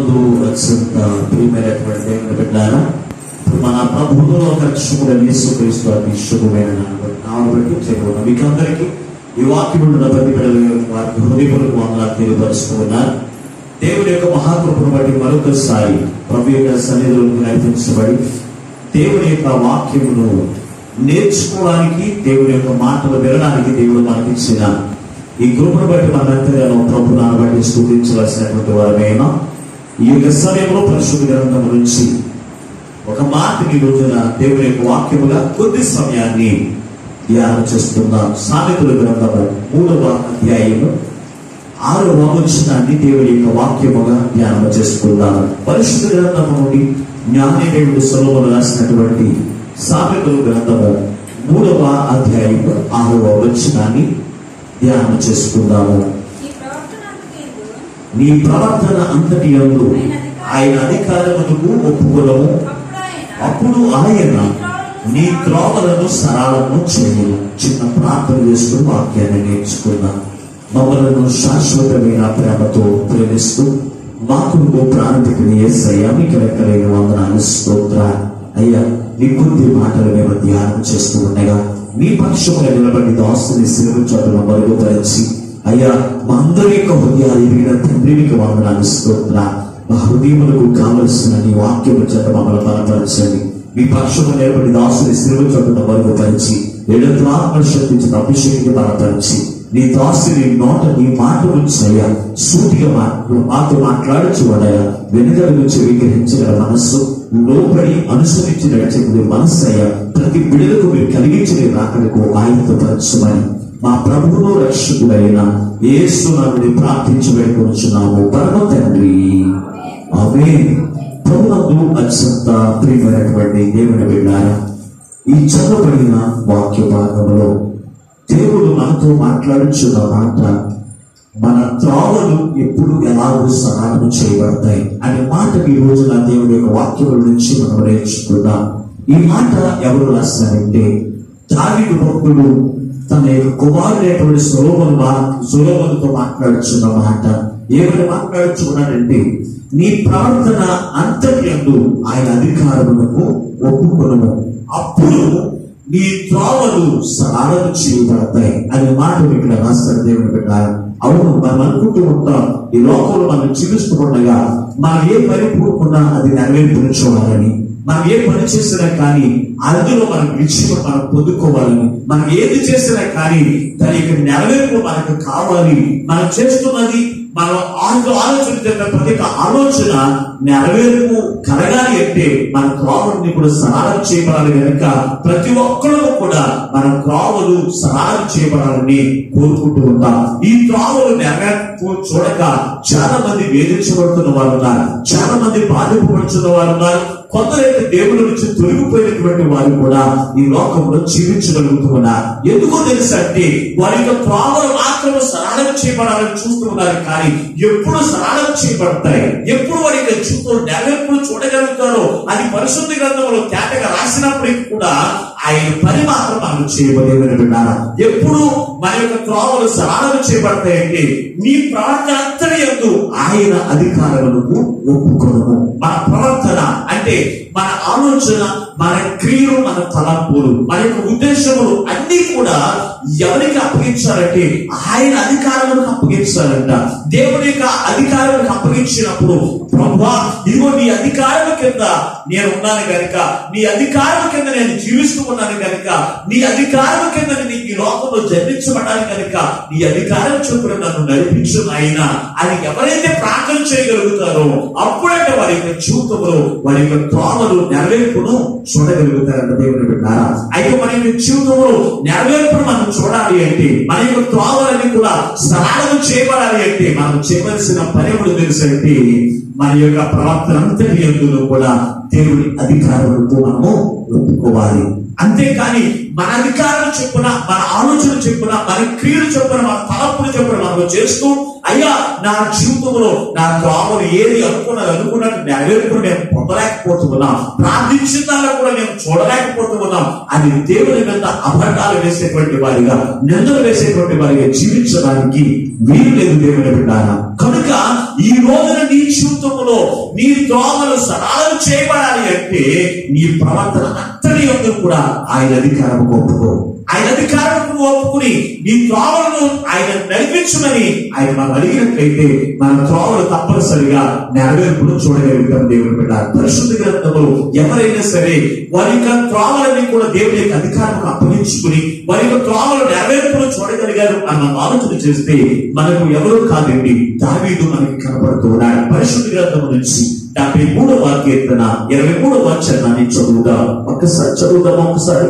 ప్రభునందు అత్యంత ప్రియమైనటువంటి దేవుని బిడ్డారా ఇప్పుడు మన ప్రభువులో రక్షకుడు యేసుక్రీస్తు అతి శుభమైన నామం బట్టి చేయబోతున్నాం మీకు అందరికీ ఈ వాక్యం ఉన్న ప్రతి బిడ్డలు వారికి హృదయపూర్వక వందనాలు తెలియపరుస్తూ ఉన్నారు దేవుడి యొక్క మహాకృపను బట్టి మరొకసారి ప్రభు యొక్క సన్నిధిలోకి నడిపించబడి దేవుని యొక్క వాక్యమును నేర్చుకోవడానికి దేవుని యొక్క మాటలు వినడానికి దేవుడు మనకి ఇచ్చిన ఈ కృపను బట్టి మన ఎంతగానో ప్రభు నాన్న బట్టి స్థుతించవలసినటువంటి వారమేనా ఈ యొక్క సమయంలో పరిశుద్ధ గ్రంథం నుంచి ఒక మాటని ఈ రోజున దేవుని యొక్క వాక్యముగా కొద్ది సమయాన్ని ధ్యానం చేస్తున్నాం సామెతల గ్రంథము మూడవ అధ్యాయము ఆరవ వచనాన్ని దేవుని యొక్క వాక్యముగా ధ్యానం చేసుకుందాం పరిశుద్ధ గ్రంథము నుండి జ్ఞానేయుడు సొలములు రాసినటువంటి సామెతల గ్రంథము మూడవ అధ్యాయము ఆరవ వచనాన్ని ధ్యానం చేసుకుందాము ఈ ప్రవర్తన అంతకేందు నీ ప్రవర్తన అంతటి యందు ఆయన అధికారమునకు ఒప్పుకొనము అప్పుడు ఆయన అప్పుడు ఆయన నీ త్రోవలను సరళము చేయను చిన్న ప్రార్థన చేస్తూ వాక్యాన్ని నేర్చుకున్నాం మమ్మలను శాశ్వతమైన ప్రేమతో ప్రేమిస్తూ మాకు ప్రాణికి ఏసయ్యా మీకు లెక్కలేని వందనాలు స్తోత్ర అయ్యా నీ కొద్ది మాటలు మేము ధ్యానం చేస్తూ ఉండగా మీ పక్షముగా నిలబడి దాస్తుని శిలువ చోటును మరుగుపరిచి అయ్యా మా అందరి యొక్క హృదయాలు ఎరిగిన తండ్రికి వందనాలు స్తోత్ర మా హృదయములకు కావలసిన నీ వాక్యము చేత మమ్మల్ని బలపరచండి మీ పక్షము నిలబడి దాసుని శిలువ చోటును మరుగుపరిచి ఎడతు ఆత్మశక్తించిన అభిషేకం బలపరిచి నీ దాసుని నోట నీ మాటలు చేయ సూటిగా మాటలు మాతో మాట్లాడచ్చు వడయ వెనుకలు చెవి గ్రహించగల మనస్సు లోపడి అనుసరించి నడిచేది మనస్సు అయ్యా ప్రతి బిడలకు మీరు కలిగించిన రాకడకు ఆయనతో పరచుమని మా ప్రభువును రక్షకుడైన ఏసునామని ప్రార్థించి వేడుకొచ్చున్నాము పరమ తండ్రి ఆమె ప్రభునందు అత్యంత ప్రియమైనటువంటి దేవుని బిడ్డారా ఈ చదవబడిన వాక్య భాగంలో దేవుడు మనతో మాట్లాడుచున్న మాట మన త్రోవలు ఎప్పుడు ఎలాగో సమానం చేయబడతాయి అనే మాట ఈ రోజున దేవుడి యొక్క వాక్యముల నుంచి మనం నేర్చుకుందాం ఈ మాట ఎవరు రాస్తారంటే దావిడు భక్తులు తన యొక్క కుమారుడైనటువంటి సులోభను సులోభనుతో మాట్లాడుచున్న మాట ఏమని మాట్లాడుచున్నాడంటే నీ ప్రవర్తన అంతర్యందు ఆయన అధికారములకు ఒప్పుకొనము అప్పుడు నీ త్రోవలు సరళం చేయబడతాయి అనే మాట ఇక్కడ రాస్తారు దేవుని పెట్టారు అవును మనం అనుకుంటూ ఉంటాం ఈ లోకంలో మనం జీవిస్తూ ఉండగా మనం ఏ పని పూర్కున్నా అది నెరవేర్పుని చూడాలని మనం ఏ పని చేసినా కానీ అందులో మనం విజయం మనం పొందుకోవాలని మనం ఏది చేసినా కానీ దాని యొక్క నెరవేర్పు మనకు కావాలి మనం చేస్తున్నది మనం ఆలో ఆలోచన చేసిన ప్రతి ఒక్క ఆలోచన నెరవేర్పు కలగాలి అంటే మన త్రోవల్ని కూడా సరళం చేయబడాలి కనుక ప్రతి ఒక్కరు కూడా మన త్రోవలు సరళం చేయబడాలని కోరుకుంటూ ఉంటాం ఈ త్రోవలు నెరవేర్పు చూడక చాలా మంది వేధించబడుతున్న వారు ఉన్నారు చాలా మంది బాధింపబడుతున్న వారు ఉన్నారు కొందరైతే దేవుడి నుంచి తొలగిపోయినటువంటి వారు కూడా ఈ లోకంలో జీవించగలుగుతున్నారు ఎందుకో తెలుసా అంటే వారి యొక్క త్రోవలు మాత్రం సరళం చేయబడాలని చూస్తూ ఉన్నారు కానీ ఎప్పుడు సరళం చేయబడతాయి ఎప్పుడు వారి యొక్క చూపు నెరవేర్పులు చూడగలుగుతారో అది పరిశుద్ధ గ్రంథంలో తేటగా రాసినప్పటికీ కూడా ఆయన పని మాత్రం మనం చేయబడేమని విన్నారా ఎప్పుడు మన యొక్క త్రోవలు సరళం చేయబడతాయంటే నీ ప్రవర్తన అంతటి ఎందు ఆయన అధికారములకు ఒప్పుకోవడము మన ప్రవర్తన అంటే మన ఆలోచన మన క్రియలు మన తలంపులు మన యొక్క ఉద్దేశములు అన్ని కూడా ఎవరికి అప్పగించాలంటే ఆయన అధికారులకు అప్పగించాలంట దేవుని యొక్క అధికారులకు అప్పగించినప్పుడు ప్రభా ఇదిగో నీ అధికారుల కింద నేను ఉన్నాను కనుక నీ అధికారుల కింద నేను జీవిస్తూ ఉన్నాను కనుక నీ అధికారుల కింద నేను ఈ లోకంలో జన్మించబడ్డాను కనుక నీ అధికారం చొప్పున నన్ను నడిపించు ఆయన అని ఎవరైతే ప్రార్థన చేయగలుగుతారో అప్పుడంటే వారి యొక్క జీవితంలో వారి యొక్క త్రోవలు నెరవేర్పును చూడగలుగుతారంట దేవుని బిడ్డారా అయితే మన యొక్క జీవితంలో నెరవేర్పును మనం చూడాలి అంటే మన యొక్క త్రోవలన్నీ కూడా సరళం చేయబడాలి అంటే మనం చేయవలసిన పని కూడా తెలుసంటే మన యొక్క ప్రవర్తన అంతటి ఎందులో కూడా దేవుని అధికారులతో మనము ఒప్పుకోవాలి అంతేకాని మన అధికారం చెప్పున మన ఆలోచన చెప్పున మన క్రియలు చెప్పున మన తలపులు చెప్పున మనం చేస్తూ అయ్యా నా జీవితంలో నా త్రోమలు ఏది అనుకున్నది అనుకున్నట్టు నెరవేర్పును నేను పొందలేకపోతున్నా ప్రార్థించిన దానిలో కూడా నేను చూడలేకపోతున్నాం అని దేవుని మీద అబద్ధాలు వేసేటువంటి వారిగా నిందలు వేసేటువంటి వారిగా జీవించడానికి వీలు లేదు దేవుని బిడ్డారా కనుక ఈ రోజున నీ జీవితంలో నీ దోమలు సరాలు చేయబడాలి అంటే నీ ప్రవర్తన అంతటి యొక్క కూడా ఆయన అధికారం ఒప్పుకో ఆయన అధికారం ఒప్పుకుని నీ త్రోవలను ఆయన నడిపించమని ఆయన మనం అడిగినట్లయితే మన త్రోవలు తప్పనిసరిగా నెరవేర్పును చూడగలుగుతాం దేవుని బిడ్డ పరిశుద్ధ గ్రంథములు ఎవరైనా సరే వారి యొక్క త్రోవలని కూడా దేవుని యొక్క అధికారం అప్పగించుకుని వారి యొక్క త్రోవలు నెరవేర్పును చూడగలిగారు అన్న ఆలోచన చేస్తే మనకు ఎవరు కాదండి దావీదు మనకి కనపడుతూ ఉన్నాడు పరిశుద్ధ గ్రంథము నుంచి డెబ్బై మూడవ కీర్తన ఇరవై మూడవ చరణాన్ని చదువుదాం ఒక్కసారి చదువుదాం ఒక్కసారి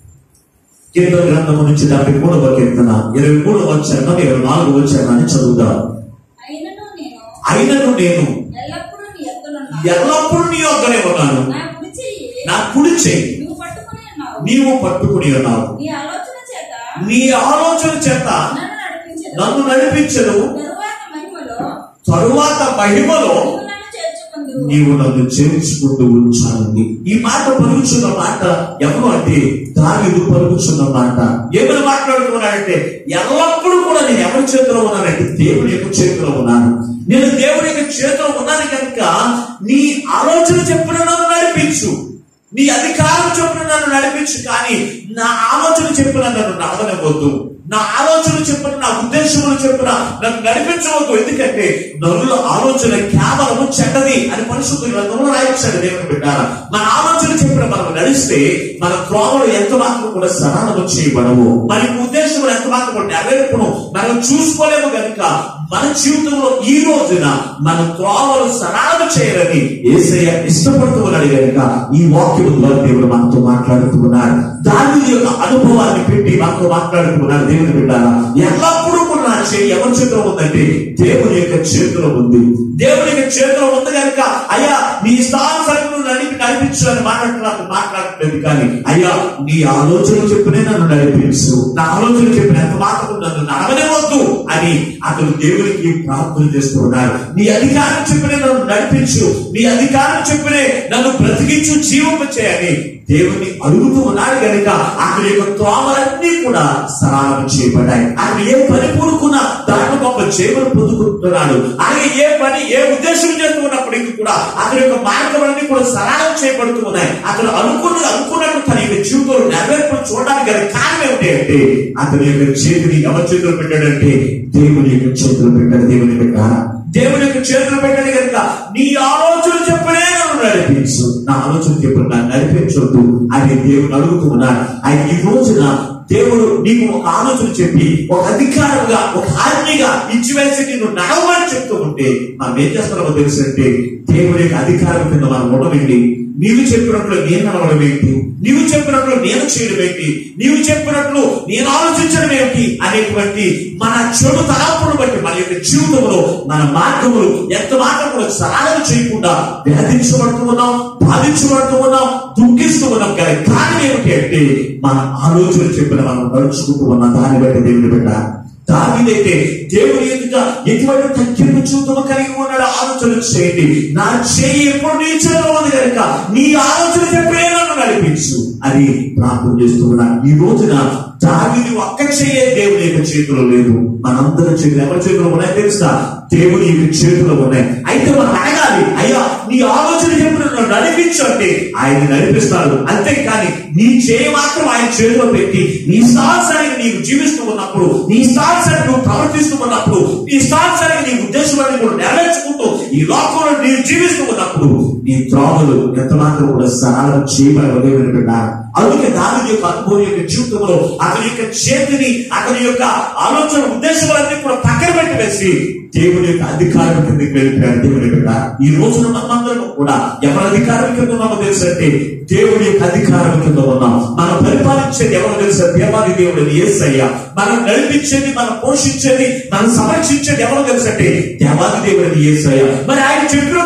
కీర్తన గ్రంథము నుంచి డెబ్బై మూడవ కీర్తన ఇరవై మూడవ చరణం ఇరవై నాలుగవ చరణాన్ని చదువుదాం అయినను నేను అయినను నేను ఎల్లప్పుడూ నీ ఎత్తునున్నాను ఎల్లప్పుడూ నీ యొక్కనే ఉన్నాను నా కుడి చెయ్యి నా కుడి చేయి నువ్వు పట్టుకుని ఉన్నావు నీవు పట్టుకుని ఉన్నావు నీ ఆలోచన చేత నీ ఆలోచన చేత నన్ను నడిపించదు నన్ను నడిపించదు తరువాత మహిమలో తరువాత మహిమలో నువ్వు నన్ను చేర్చుకుందు నీవు నన్ను చేర్చుకుంటూ ఉంచాలని ఈ మాట పలుకుచున్న మాట ఎవరు అంటే దావిదు పలుకుచున్న మాట ఏమని మాట్లాడుతున్నాడంటే ఎల్లప్పుడూ కూడా నేను ఎవరి చేతిలో ఉన్నానంటే దేవుని యొక్క చేతిలో ఉన్నాను నేను దేవుని యొక్క చేతిలో ఉన్నాను కనుక నీ ఆలోచన చెప్పిన నన్ను నడిపించు నీ అధికారం చెప్పిన నన్ను నడిపించు కానీ నా ఆలోచన చెప్పిన నన్ను నడవనివ్వద్దు నా ఆలోచన చెప్పిన నా ఉద్దేశములు చెప్పిన నన్ను నడిపించవద్దు ఎందుకంటే నరుల ఆలోచన కేవలము చెడ్డది అని పరిశుద్ధ గ్రంథంలో రాయించాడు దేవుని బిడ్డారా మన ఆలోచన చెప్పిన మనం నడిస్తే మన త్రోవలు ఎంత మాత్రం కూడా సరళము చేయబడవు మన ఉద్దేశములు ఎంత మాత్రం కూడా నెరవేర్పును మనం చూసుకోలేము కనుక మన జీవితంలో ఈ రోజున మన త్రోవలు సరళము చేయాలని ఏసయ్య ఇష్టపడుతూ ఉన్నాడు కనుక ఈ వాక్యం ద్వారా దేవుడు మనతో మాట్లాడుతూ ఉన్నాడు దాని యొక్క అనుభవాన్ని పెట్టి మనతో మాట్లాడుతున్నాడు దేవుని బిడ్డారా ఎల్లప్పుడూ కూడా నా చేయి ఎవరి చేతిలో ఉందంటే దేవుని యొక్క చేతిలో ఉంది దేవుని యొక్క చేతిలో ఉంది కనుక అయ్యా నీ స్థానం నడిపి నడిపించాలని మాట్లాడుతున్నారు మాట్లాడట్లేదు కానీ అయ్యా నీ ఆలోచన చెప్పినే నన్ను నడిపించు నా ఆలోచన చెప్పిన ఎంత మాత్రం నన్ను నడవనివ్వద్దు అని అతను దేవునికి ప్రార్థన చేస్తున్నాడు నీ అధికారం చెప్పినే నన్ను నడిపించు నీ అధికారం చెప్పినే నన్ను బ్రతికించు జీవింప చేయని దేవుని అడుగుతూ ఉన్నాడు కనుక అక్కడ యొక్క త్రోమలన్నీ కూడా సరాలం చేయబడ్డాయి అక్కడ ఏ పని పూనుకున్నా దాంట్లో గొప్ప జీవనం పొందుకుంటున్నాడు ఆయన ఏ పని ఏ ఉద్దేశం చేస్తూ ఉన్నప్పటికీ కూడా అతని యొక్క మార్గములన్నీ కూడా సరళం చేయబడుతూ ఉన్నాయి అతను అనుకున్నది అనుకున్నట్టు తన యొక్క జీవితంలో నెరవేర్పును చూడడానికి గల కారణం ఏమిటి అంటే అతని యొక్క చేతిని ఎవరి చేతులు పెట్టాడంటే దేవుని యొక్క చేతులు పెట్టాడు దేవుని యొక్క దేవుని యొక్క చేతులు పెట్టాడు కనుక నీ ఆలోచన చెప్పనే నన్ను నడిపించు నా ఆలోచన చెప్పు నన్ను నడిపించొద్దు అని దేవుడు అడుగుతూ ఉన్నాడు ఆయన ఈ రోజున దేవుడు నీకు ఒక ఆలోచన చెప్పి ఒక అధికారంగా ఒక ఆజ్ఞగా ఇచ్చి వేసి నిన్ను నడవమని చెప్తూ ఉంటే మనం ఏం చేస్తున్నామో తెలుసంటే దేవుడి యొక్క అధికారం కింద మనం ఉండమండి నీవు చెప్పినట్లు నేను నడవడం ఏంటి నీవు చెప్పినట్లు నేను చేయడం ఏంటి నీవు చెప్పినట్లు నేను ఆలోచించడం ఏమిటి అనేటువంటి మన చెడు తలాపును బట్టి మన యొక్క జీవితంలో మన మార్గములు ఎంత మాత్రం కూడా సరళం చేయకుండా వేధించబడుతూ ఉన్నాం బాధించబడుతూ ఉన్నాం దుఃఖిస్తూ ఉన్నాం కానీ కారణం ఏమిటి అంటే మన ఆలోచన చెప్పిన మనం నడుచుకుంటూ ఉన్న దాన్ని బట్టి దేవుని బిడ్డ దావిదైతే దేవుని ఎదుట ఎటువంటి తగ్గింపు చూద్దాము కలిగి ఉన్నాడు ఆలోచన చేయండి నా చేయి ఎప్పుడు నీ చేతిలో ఉంది కనుక నీ ఆలోచన చెప్పే నన్ను నడిపించు అని ప్రార్థన చేస్తున్నా ఈ రోజున దావిది ఒక్క చెయ్యే దేవుని యొక్క చేతిలో లేదు మనందరి చేతులు ఎవరి చేతిలో ఉన్నాయి తెలుసా దేవుని యొక్క చేతిలో ఉన్నాయి అయితే మనం అడగాలి అయ్యా నీ ఆలోచన చెప్పిన నన్ను నడిపించు అంటే ఆయన నడిపిస్తాడు అంతేకాని నీ చేయి మాత్రం ఆయన చేతిలో పెట్టి నీ సాహసానికి నీవు జీవిస్తూ ఉన్నప్పుడు నీ సాహసానికి నువ్వు ప్రవర్తిస్తూ ఉన్నప్పుడు నీ సాహసానికి నీ ఉద్దేశాన్ని కూడా నెరవేర్చుకుంటూ ఈ లోకంలో నీవు జీవిస్తూ ఉన్నప్పుడు నీ త్రోవలు ఎంత మాత్రం కూడా సరళం చేయబడవదే వింటున్నారు అందుకే దాని యొక్క అనుభవం యొక్క జీవితంలో అతని యొక్క చేతిని అతని యొక్క ఆలోచన ఉద్దేశాలన్నీ కూడా పక్కన పెట్టి వేసి దేవుని యొక్క అధికారం కిందకి వెళ్ళిపోయాడు దేవుని బిడ్డ ఈ రోజున మనమందరం కూడా ఎవరి అధికారం కింద ఉన్నామో తెలుసంటే దేవుని యొక్క అధికారం కింద ఉన్నాం మనం పరిపాలించేది ఎవరు తెలుసా దేవాది దేవుడు ఏసయ్య మనం నడిపించేది మనం పోషించేది మనం సంరక్షించేది ఎవరు తెలుసంటే దేవాది దేవుడు ఏసయ్య మరి ఆయన చెప్పినట్లుగా నువ్వు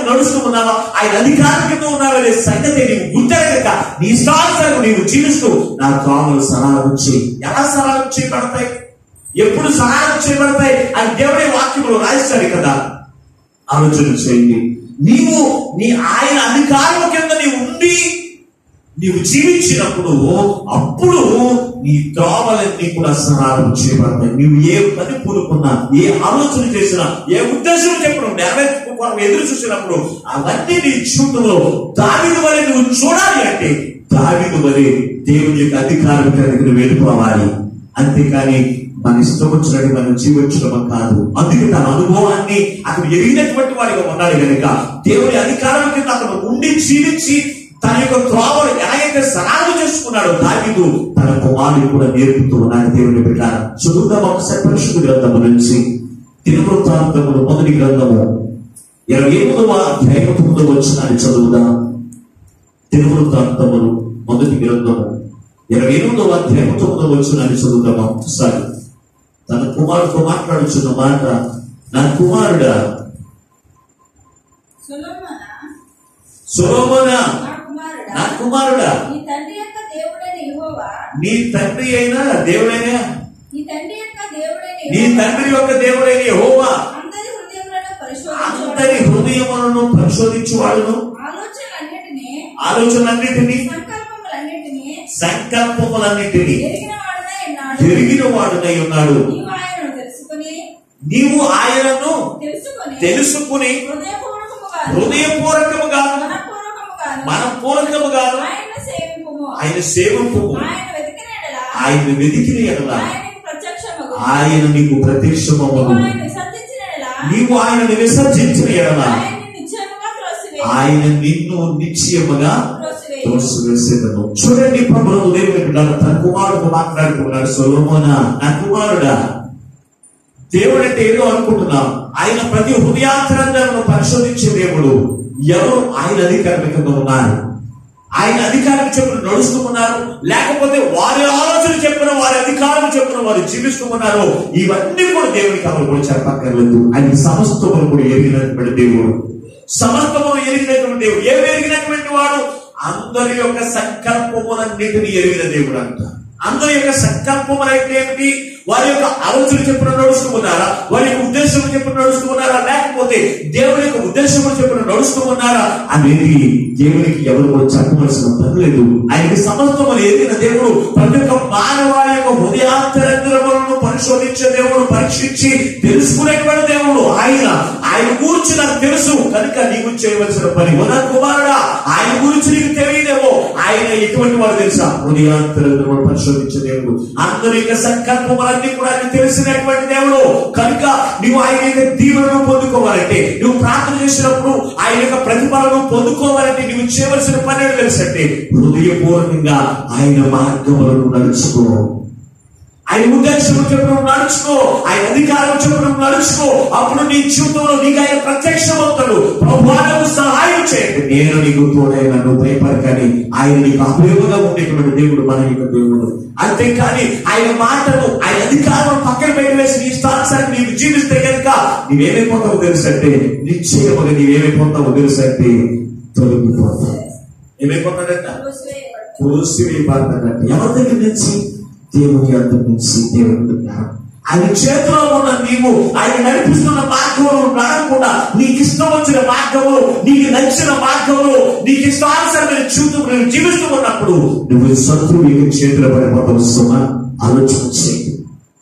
నువ్వు నడుస్తూ ఉన్నావా ఆయన అధికారం కింద ఉన్నావా అనే సంగతి నీవు గుర్తెరగక నీ ఇష్టానుసారం నీవు జీవిస్తూ నా త్రోవలు సరాలం చేయి ఎలా సరాలం చేయబడతాయి ఎప్పుడు సహాయం చేయబడతాయి అని దేవుడే వాక్యంలో రాయిస్తాడు కదా ఆలోచన చేయండి నీవు నీ ఆయన అధికారం కింద నీవు ఉండి నీవు జీవించినప్పుడు అప్పుడు నీ త్రోవలన్నీ కూడా సరాలం చేయబడతాయి నీవు ఏ పని పూనుకున్నా ఏ ఆలోచన చేసినా ఏ ఉద్దేశం చెప్పిన నెరవేర్చుకోవడం ఎదురు చూసినప్పుడు అవన్నీ నీ జీవితంలో దావిది వలె నువ్వు చూడాలి అంటే దావిది వలె దేవుని యొక్క అధికారం కలిగి నువ్వు వెళ్ళిపోవాలి అంతేకాని మన ఇష్టం వచ్చినట్టు మనం జీవించడం కాదు అందుకే తన అనుభవాన్ని అతను ఎరిగినటువంటి వాడిగా ఉన్నాడు కనుక దేవుని అధికారం కింద అతను ఉండి జీవించి తన యొక్క త్రోవలు ఎలాగైతే సరాలు చేసుకున్నాడో దావిదు తన కుమారుడు కూడా నేర్పుతూ ఉన్నాడు దేవుని బిడ్డ చదువుదాం ఒకసారి పరిశుద్ధ గ్రంథము నుంచి తిరువృత్తాంతములు మొదటి గ్రంథము ఇరవై ఎనిమిదవ అధ్యాయం తొమ్మిదవ వచ్చినాన్ని చదువుదాం తిరువృత్తాంతములు మొదటి గ్రంథము ఇరవై ఎనిమిదవ అధ్యాయం తొమ్మిదవ వచ్చినాన్ని చదువుదామా ఒకసారి తన కుమారుడితో మాట్లాడుచున్న మాట నా కుమారుడా సులోమోనా, సులోమోనా నా కుమారుడా, నా కుమారుడా నీ తండ్రి యొక్క దేవుడైన యెహోవా, నీ తండ్రి అయినా దేవుడైనా నీ తండ్రి యొక్క దేవుడైన నీ యెహోవా, తండ్రి యొక్క దేవుడైన యెహోవా అందరి హృదయములను అందరి పరిశోధించువాడు. హృదయములను పరిశోధించువాడును ఆలోచనలన్నిటినీ, ఆలోచనలన్నిటినీ సంకల్పములన్నిటినీ సంకల్పములన్నిటినీ ఎరిగిన వాడునై ఉన్నాడు. తిరిగిన వాడునై ఉన్నాడు నీవు ఆయనను తెలుసుకుని నీవు ఆయనను తెలుసుకుని తెలుసుకుని హృదయపూర్వకముగా హృదయపూర్వకముగాను మనపూర్వకముగాను మనపూర్వకముగాను ఆయన సేవింపుము ఆయన సేవకు ఆయన వెతికిన ఎడల ఆయన వెతికిన ఎడల ఆయనకు ప్రత్యక్షమగు ఆయన నీకు ప్రత్యక్షమగు నీవు ఆయన విసర్జించిన ఎడల నీవు ఆయనను విసర్జించిన ఎడల ఆయన్ని నిశ్చయముగా త్రోసివేయి. ఆయన నిన్ను నిశ్చయముగా త్రోసివేయి. తోసివేసేదను చూడండి ప్రభుత్వ దేవుని బిడ్డలు తన కుమారుడు మాట్లాడుకున్నాడు సొలోమోనా నా కుమారుడా దేవుడు అంటే ఏదో అనుకుంటున్నాం ఆయన ప్రతి హృదయాంతరంగాలను పరిశోధించే దేవుడు ఎవరు ఆయన అధికారం కింద ఉన్నారు ఆయన అధికారం చెప్పిన నడుస్తూ ఉన్నారు లేకపోతే వారి ఆలోచన చెప్పిన వారి అధికారం చెప్పిన వారు జీవిస్తూ ఉన్నారు ఇవన్నీ కూడా దేవునికి ఎవరు కూడా చెప్పక్కర్లేదు ఆయన సమస్తమును కూడా ఎరిగినటువంటి దేవుడు సమస్తమును ఎరిగినటువంటి దేవుడు ఏమి ఎరిగినటువంటి వాడు అందరి యొక్క సంకల్పములన్నిటిని ఎరిగిన దేవుడు అంట అందరి యొక్క సంకల్పములు అయితే ఏమిటి వారి యొక్క ఆలోచన చెప్పిన నడుస్తూ ఉన్నారా వారి యొక్క ఉద్దేశం చెప్పిన నడుస్తూ ఉన్నారా లేకపోతే దేవుని యొక్క ఉద్దేశం చెప్పిన నడుస్తూ ఉన్నారా అనేది దేవునికి ఎవరు కూడా చెప్పవలసిన పని లేదు ఆయనకి సమస్తములు ఎదిగిన దేవుడు ప్రతి ఒక్క మానవాళి యొక్క హృదయాంతరంగములను పరిశోధించే దేవుడు పరీక్షించి తెలుసుకునేటువంటి దేవుడు ఆయన ఆయన గురించి నాకు తెలుసు కనుక నీకు చేయవలసిన పని ఉన్నా కుమారుడా ఆయన గురించి నీకు తెలియదేమో ఆయన ఎటువంటి వాడు తెలుసా హృదయాంతరంగములు పరిశోధించే దేవుడు అందరి యొక్క సంకల్పములన్నీ కూడా ఆయనకు తెలిసినటువంటి దేవుడు కనుక నువ్వు ఆయన యొక్క దీవెనను పొందుకోవాలంటే నువ్వు ప్రార్థన చేసినప్పుడు ఆయన యొక్క ప్రతిఫలను పొందుకోవాలంటే నువ్వు చేయవలసిన పని ఏంటో తెలుసంటే హృదయపూర్వకంగా ఆయన మార్గములను నడుచుకో ఆయన ఉద్దేశం చెప్పడం నడుచుకో ఆయన అధికారం చెప్పడం నడుచుకో అప్పుడు నీ జీవితంలో నీకు ఆయన ప్రత్యక్షమవుతాడు ప్రభుత్వానికి సహాయం చేయండి నేను నీకు తోడై నన్ను భయపడకని ఆయన నీకు అభియోగంగా ఉండేటువంటి దేవుడు మన యొక్క దేవుడు అంతేకాని ఆయన మాటను ఆయన అధికారం పక్కన పెట్టి వేసి నీ స్థానాన్ని నీకు జీవిస్తే కనుక నీవేమైపోతావో తెలుసంటే నిశ్చయముగా నీవేమైపోతావో తెలుసంటే తొలగిపోతావు ఏమైపోతాడంట త్రోసివేయబడు. త్రోసివేయబడతాడంట ఎవరి దగ్గర నుంచి దేవుని యొక్క నుంచి దేవుని దగ్గర ఆయన చేతిలో ఉన్న నీవు ఆయన నడిపిస్తున్న మార్గంలో నడకుండా నీకు ఇష్టం వచ్చిన మార్గంలో నీకు నచ్చిన మార్గంలో నీకు ఇష్టానుసరమైన చూస్తూ నువ్వు జీవిస్తూ ఉన్నప్పుడు నువ్వు శత్రువు యొక్క చేతిలో పడిపోతావు సుమా ఆలోచన చేయి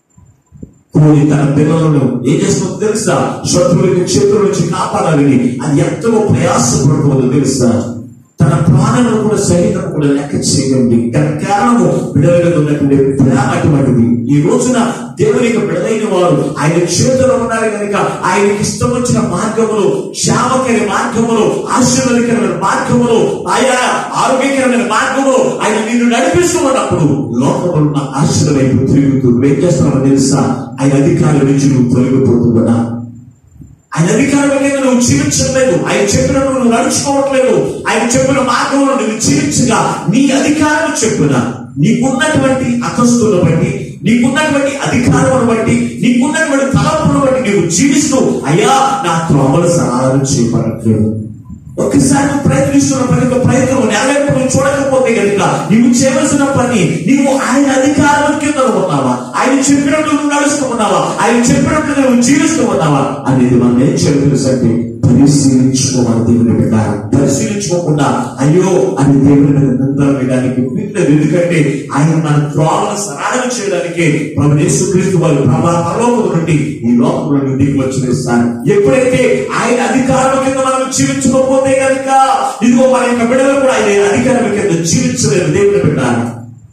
కోడి తన పిల్లలను ఏం చేస్తుందో తెలుసా శత్రువులకి చేతుల నుంచి కాపాడాలని అది ఎంతో ప్రయాసపడుతుందో తెలుసా తన ప్రాణాలను కూడా సైతం కూడా లెక్క చేయండి దాని కారణము బిడలుగా ఉన్నటువంటి ప్రేమ అటువంటిది ఈ రోజున దేవునికి బిడలైన వారు ఆయన చేతిలో ఉన్నారు కనుక ఆయనకి ఇష్టం వచ్చిన మార్గములు క్షేమకరి మార్గములు ఆశీర్వదకరమైన మార్గములు ఆయా ఆరోగ్యకరమైన మార్గములు ఆయన నిన్ను నడిపిస్తూ ఉన్నప్పుడు లోకంలో ఉన్న ఆశల వైపు తిరుగుతూ నువ్వేం చేస్తున్నావో తెలుసా ఆయన అధికారుల నుంచి నువ్వు తొలగిపోతుందా ఆయన అధికారం మీద నువ్వు జీవించలేదు ఆయన చెప్పిన నువ్వు నడుచుకోవట్లేదు ఆయన చెప్పిన మార్గంలో నువ్వు జీవించగా నీ అధికారం చెప్పున నీకున్నటువంటి అకస్తులను బట్టి నీకున్నటువంటి అధికారమును బట్టి నీకున్నటువంటి తలపులను బట్టి నీవు జీవిస్తూ అయ్యా నా త్రోమలు సహాయం చేపట్టలేదు ఒక్కసారి నువ్వు ప్రయత్నిస్తున్న ప్రతి ఒక్క ప్రయత్నం నెరవేర్పు నువ్వు చూడకపోతే కనుక నీవు చేయవలసిన పని నీవు ఆయన అధికారం కింద ఉన్నావా ఆయన చెప్పినట్లు నువ్వు నడుస్తూ ఉన్నావా ఆయన చెప్పినట్లు నువ్వు జీవిస్తూ ఉన్నావా అనేది మనం ఏం చెబుతుందంటే పరిశీలించుకోవాలి దేవుని బిడ్డ పరిశీలించుకోకుండా అయ్యో అని దేవుని మీద నిందలు వేయడానికి వీళ్ళది ఎందుకంటే ఆయన మన త్రోవలను సరళం చేయడానికి ప్రభు యేసుక్రీస్తు వారు ప్రభా పరలోకం నుండి ఈ లోకంలో దిగి వచ్చి వేస్తాను ఎప్పుడైతే ఆయన అధికారం కింద మనం జీవించకపోతే కనుక ఇదిగో మన యొక్క బిడ్డలు కూడా ఆయన అధికారం కింద జీవించలేదు దేవుని బిడ్డ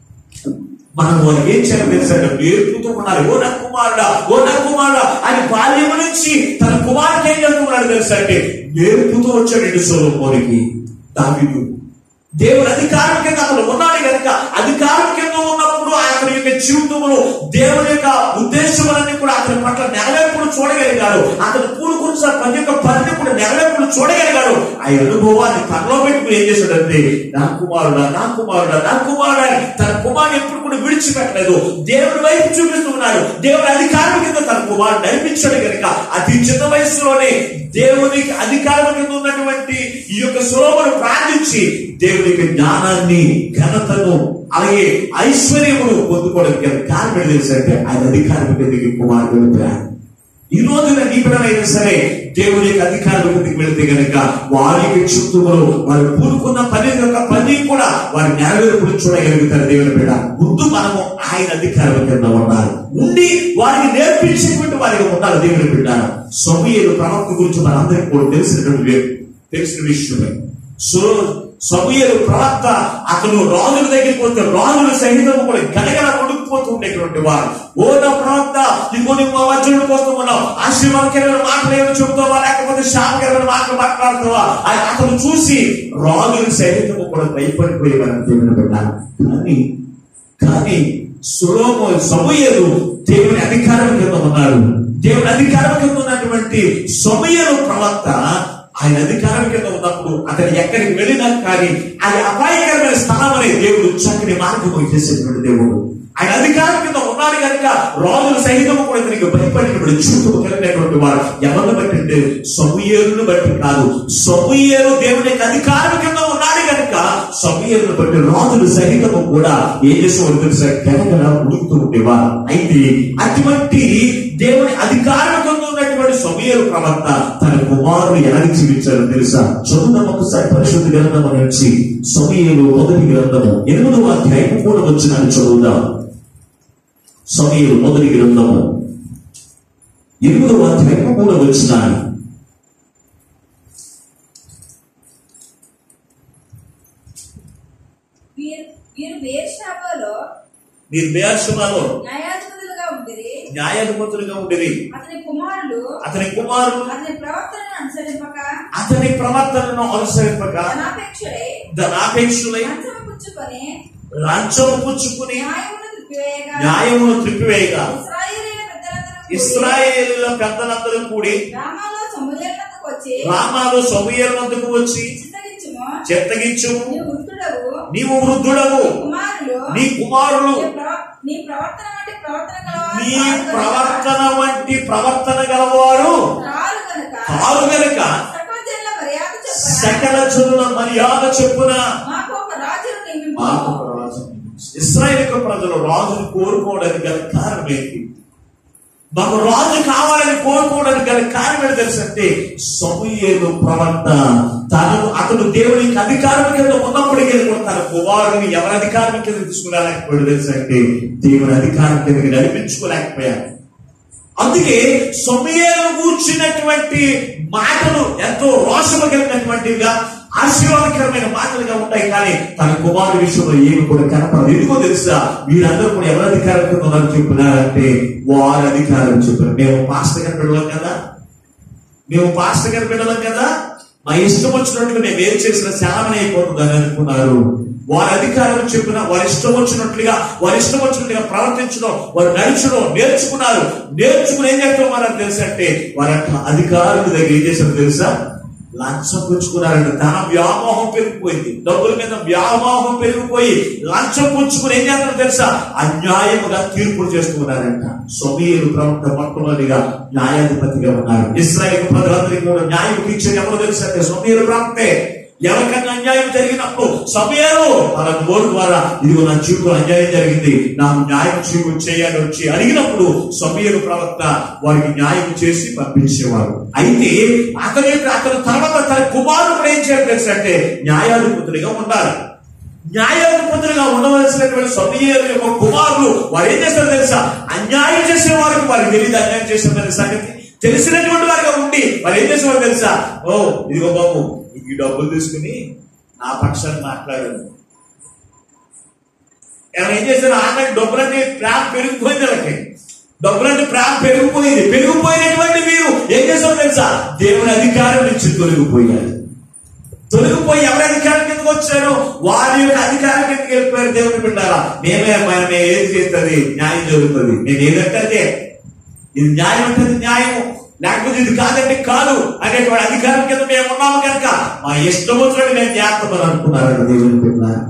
మనం వారికి ఏం చేయాలి తెలుసంటే నేర్పుతూ ఉండాలి ఓ నా కుమారుడా ఓ నా కుమారుడా అని బాల్యం నుంచి తన కుమారుడు ఏం చేస్తున్నాడు తెలుసా అంటే నేర్పుతూ వచ్చాడు సోలోమోనికి దావిదు దేవుడు అధికారం కింద అతను ఉన్నాడు కనుక అధికారం కింద ఉన్నప్పుడు అతని యొక్క జీవితంలో దేవుని యొక్క ఉద్దేశములన్నీ కూడా అతని పట్ల నెరవేర్పులు చూడగలిగాడు అతను కూడుకున్న ప్రతి ఒక్క పనిని కూడా నెరవేర్పులు చూడగలిగాడు ఆ అనుభవాన్ని తనలో పెట్టుకుని ఏం చేశాడంటే నా కుమారుడా నా కుమారుడా నా కుమారుడా అని తన కుమారుడు ఎప్పుడు కూడా విడిచిపెట్టలేదు దేవుడి వైపు చూపిస్తున్నాడు దేవుడి అధికారం కింద తన కుమారుడు నడిపించాడు కనుక అతి చిన్న వయసులోనే దేవునికి అధికారం కింద ఉన్నటువంటి ఈ యొక్క సులోమును ప్రార్థించి దేవునికి జ్ఞానాన్ని ఘనతను అలాగే ఐశ్వర్యమును పొందుకోవడానికి గల కారణం ఏంటి తెలుసంటే ఆయన అధికారం కిందకి కుమారుడు వెళ్ళిపోయాడు ఈ రోజున నీ బిడ్డలైనా సరే దేవుని యొక్క అధికారుల కిందకి వెళితే గనక వారి యొక్క చుట్టూలో వారు పూనుకున్న పని యొక్క పని కూడా వారి నెరవేర్పులు చూడగలుగుతారు దేవుని బిడ్డ ముందు మనము ఆయన అధికారుల కింద ఉండాలి ఉండి వారికి నేర్పించేటువంటి వారికి ఉండాలి దేవుని బిడ్డ సమూహలు ప్రవక్త గురించి మనందరికీ కూడా తెలిసినటువంటి వే- తెలిసిన విషయమే సో సమూహలు ప్రవక్త అతను రాజుల దగ్గరికి పోతే రాజుల సహితం కూడా గడగడ కొడుకుపోతూ ఉండేటువంటి వారు ఓ నా ప్రవక్త ఇంకో నువ్వు మా వజ్రుల కోసం ఉన్నావు ఆశీర్వాదకరమైన మాటలు ఏమో చెబుతావా లేకపోతే శాపకరమైన మాటలు మాట్లాడుతావా అని అతను చూసి రాజుల సహితం కూడా భయపడిపోయేవారు దేవుని పెట్టాలి కానీ కానీ సులోమ సమయలు దేవుని అధికారం కింద ఉన్నారు దేవుని అధికారం కింద ఉన్నటువంటి సమయలు ప్రవక్త ఆయన అధికారం కింద ఉన్నప్పుడు అతను ఎక్కడికి వెళ్ళినా కానీ అది అపాయకరమైన స్థలం అనే దేవుడు చక్కని మార్గం చేసేటువంటి దేవుడు ఆయన అధికారం కింద ఉన్నాడు కనుక రాజుల సైనికము కూడా ఇతనికి భయపడినటువంటి చూపు కలిగినటువంటి వారు ఎవరిని బట్టి అంటే సమూయేలును బట్టి కాదు సమూయేలు దేవుని యొక్క అధికారం కింద ఉన్నాడు కనుక సమూయేలును బట్టి రాజుల సైనికము కూడా ఏం చేసేవారు తెలుసా గనగన ఉడుకుతూ ఉండేవారు అయితే అటువంటి దేవుని అధికారం కింద ఉన్నటువంటి సమూయేలు ప్రవక్త తన కుమారుడు ఎలాగ జీవించారో తెలుసా చదువుదాం ఒకసారి పరిశుద్ధ గ్రంథం నుంచి సమూయేలు మొదటి గ్రంథము ఎనిమిదవ అధ్యాయం కూడా వచ్చినాన్ని చదువుదాం సమీరు మొదటి గ్రంథము ఎనిమిదవ అధ్యాయం కూడా వచ్చినాను వీరు వీరు బేర్షాబాలో మీరు బేర్షమాలో న్యాయాధిపతులుగా ఉండిరి న్యాయాధిపతులుగా ఉండేది అతని కుమారులు అతని కుమారుడు అతని ప్రవర్తనను అనుసరింపక అతని ప్రవర్తనను అనుసరింపక ధనాపేక్షుడై ధనాపేక్షులై లంచము పుచ్చుకొని లంచం పుచ్చుకుని న్యాయమును త్రిప్పివేయగా న్యాయమును త్రిప్పివేయగా ఇశ్రాయేలీయుల పెద్దలందరూ కూడి ఇస్రాయేలీల పెద్దలందరూ కూడి గ్రామాల్లో సమూహేళ్ళకు వచ్చి రామాలు సమూహల వద్దకు వచ్చి చిత్తగించుము చెత్తగించుము నీ వృద్ధుడవు నీవు వృద్ధుడవు కుమారులు నీ కుమారులు నీ ప్రవ- నీ ప్రవర్తన వంటి ప్రవర్తన గలవారు నీ కారు గనుక- ప్రవర్తన వంటి ప్రవర్తన గలవారు కారు గనుక కారు గనుక సకల జనుల మర్యాద చెప్పగా సకల జనుల మర్యాద చెప్పున మాకు ఒక రాజును నియమింపు. మాకు ఒక రాజు ఇస్రాయేల్ ప్రజలు రాజును కోరుకోవడానికి గల కారణం ఏంటి మాకు రాజు కావాలని కోరుకోవడానికి గల కారణం ఏంటి తెలుసంటే సమూయేలు ప్రవక్త తను అతను దేవునికి అధికారం కింద ఉన్నప్పటికీ కూడా తన కుమారుని ఎవరి అధికారం కింద తీసుకురాలేకపోయాడు తెలుసంటే దేవుని అధికారం కిందకి నడిపించుకోలేకపోయాడు అందుకే సమయాలను కూర్చున్నటువంటి మాటలు ఎంతో రోషము కలిగినటువంటివిగా ఆశీర్వాదకరమైన మాటలుగా ఉంటాయి కానీ తన కుమారుడి విషయంలో ఏమి కూడా కనపడదు ఎందుకో తెలుసా వీరందరూ కూడా ఎవరి అధికారం కింద ఉన్నారని చెప్పినారంటే వారి అధికారం చెప్పారు మేము పాస్టర్ గారి బిడ్డలం కదా మేము పాస్టర్ గారి బిడ్డలం కదా మా ఇష్టం వచ్చినట్లు మేము ఏం చేసినా శామని అయిపోతుందని అనుకున్నారు వారి అధికారం చెప్పిన వారి ఇష్టం వచ్చినట్లుగా వారి ఇష్టం వచ్చినట్లుగా ప్రవర్తించడం వారు నడిచడం నేర్చుకున్నారు నేర్చుకుని ఏం చేస్తామని తెలుసా అంటే వారి యొక్క అధికారుల దగ్గర ఏం చేశారు తెలుసా లంచం పుచ్చుకున్నారంటే ధన వ్యామోహం పెరిగిపోయింది డబ్బుల మీద వ్యామోహం పెరిగిపోయి లంచం పుచ్చుకుని ఏం చేస్తారో తెలుసా అన్యాయముగా తీర్పులు చేస్తున్నారంట సమీరు ప్రవక్త మొట్టమొదటిగా న్యాయాధిపతిగా ఉన్నారు ఇస్రాయేల్ ప్రజలందరికీ కూడా న్యాయం తీర్చేది ఎవరు తెలుసు అంటే సమీరు ప్రాప్తే ఎవరికైనా అన్యాయం జరిగినప్పుడు సమయాలు వాళ్ళ నోరు ద్వారా ఇదిగో నా జీవితంలో అన్యాయం జరిగింది నాకు న్యాయం చూ- చేయాలి వచ్చి అడిగినప్పుడు సమయలు ప్రవక్త వారికి న్యాయం చేసి పంపించేవారు అయితే అతని యొక్క అతని తర్వాత తన కుమారుడు ఏం చేయాలి తెలుసు అంటే న్యాయాధిపతుడిగా ఉండాలి న్యాయాధిపతులుగా ఉండవలసినటువంటి సమయాల యొక్క కుమారులు వారు ఏం చేస్తారు తెలుసా అన్యాయం చేసే వారికి వారికి తెలియదు అన్యాయం చేసిన సంగతి తెలిసినటువంటి వారిగా ఉండి వారు ఏం చేసేవారు తెలుసా ఓ ఇదిగో బాబు ఈ డబ్బులు తీసుకుని నా పక్షాన్ని మాట్లాడాను ఎవరు ఏం చేశారు ఆఖరి డబ్బులంటే ప్రేమ పెరిగిపోయింది వాళ్ళకి డబ్బులంటే ప్రేమ పెరిగిపోయింది పెరిగిపోయినటువంటి మీరు ఏం చేశారు తెలుసా దేవుని అధికారం నుంచి తొలగిపోయారు తొలగిపోయి ఎవరి అధికారం కిందకు వచ్చారో వారి యొక్క అధికారం కిందకి వెళ్ళిపోయారు దేవుని బిడ్డారా మేమే మనం ఏది చేస్తుంది న్యాయం జరుగుతుంది నేను ఏదంటే అదే ఇది న్యాయం అంటే అది న్యాయం లేకపోతే ఇది కాదంటే కాదు అనేటువంటి అధికారం కింద మేము ఉన్నాము కనుక మా ఇష్టం వచ్చినట్టు మేము చేస్తామని అనుకున్నారంట దేవుని బిడ్డారా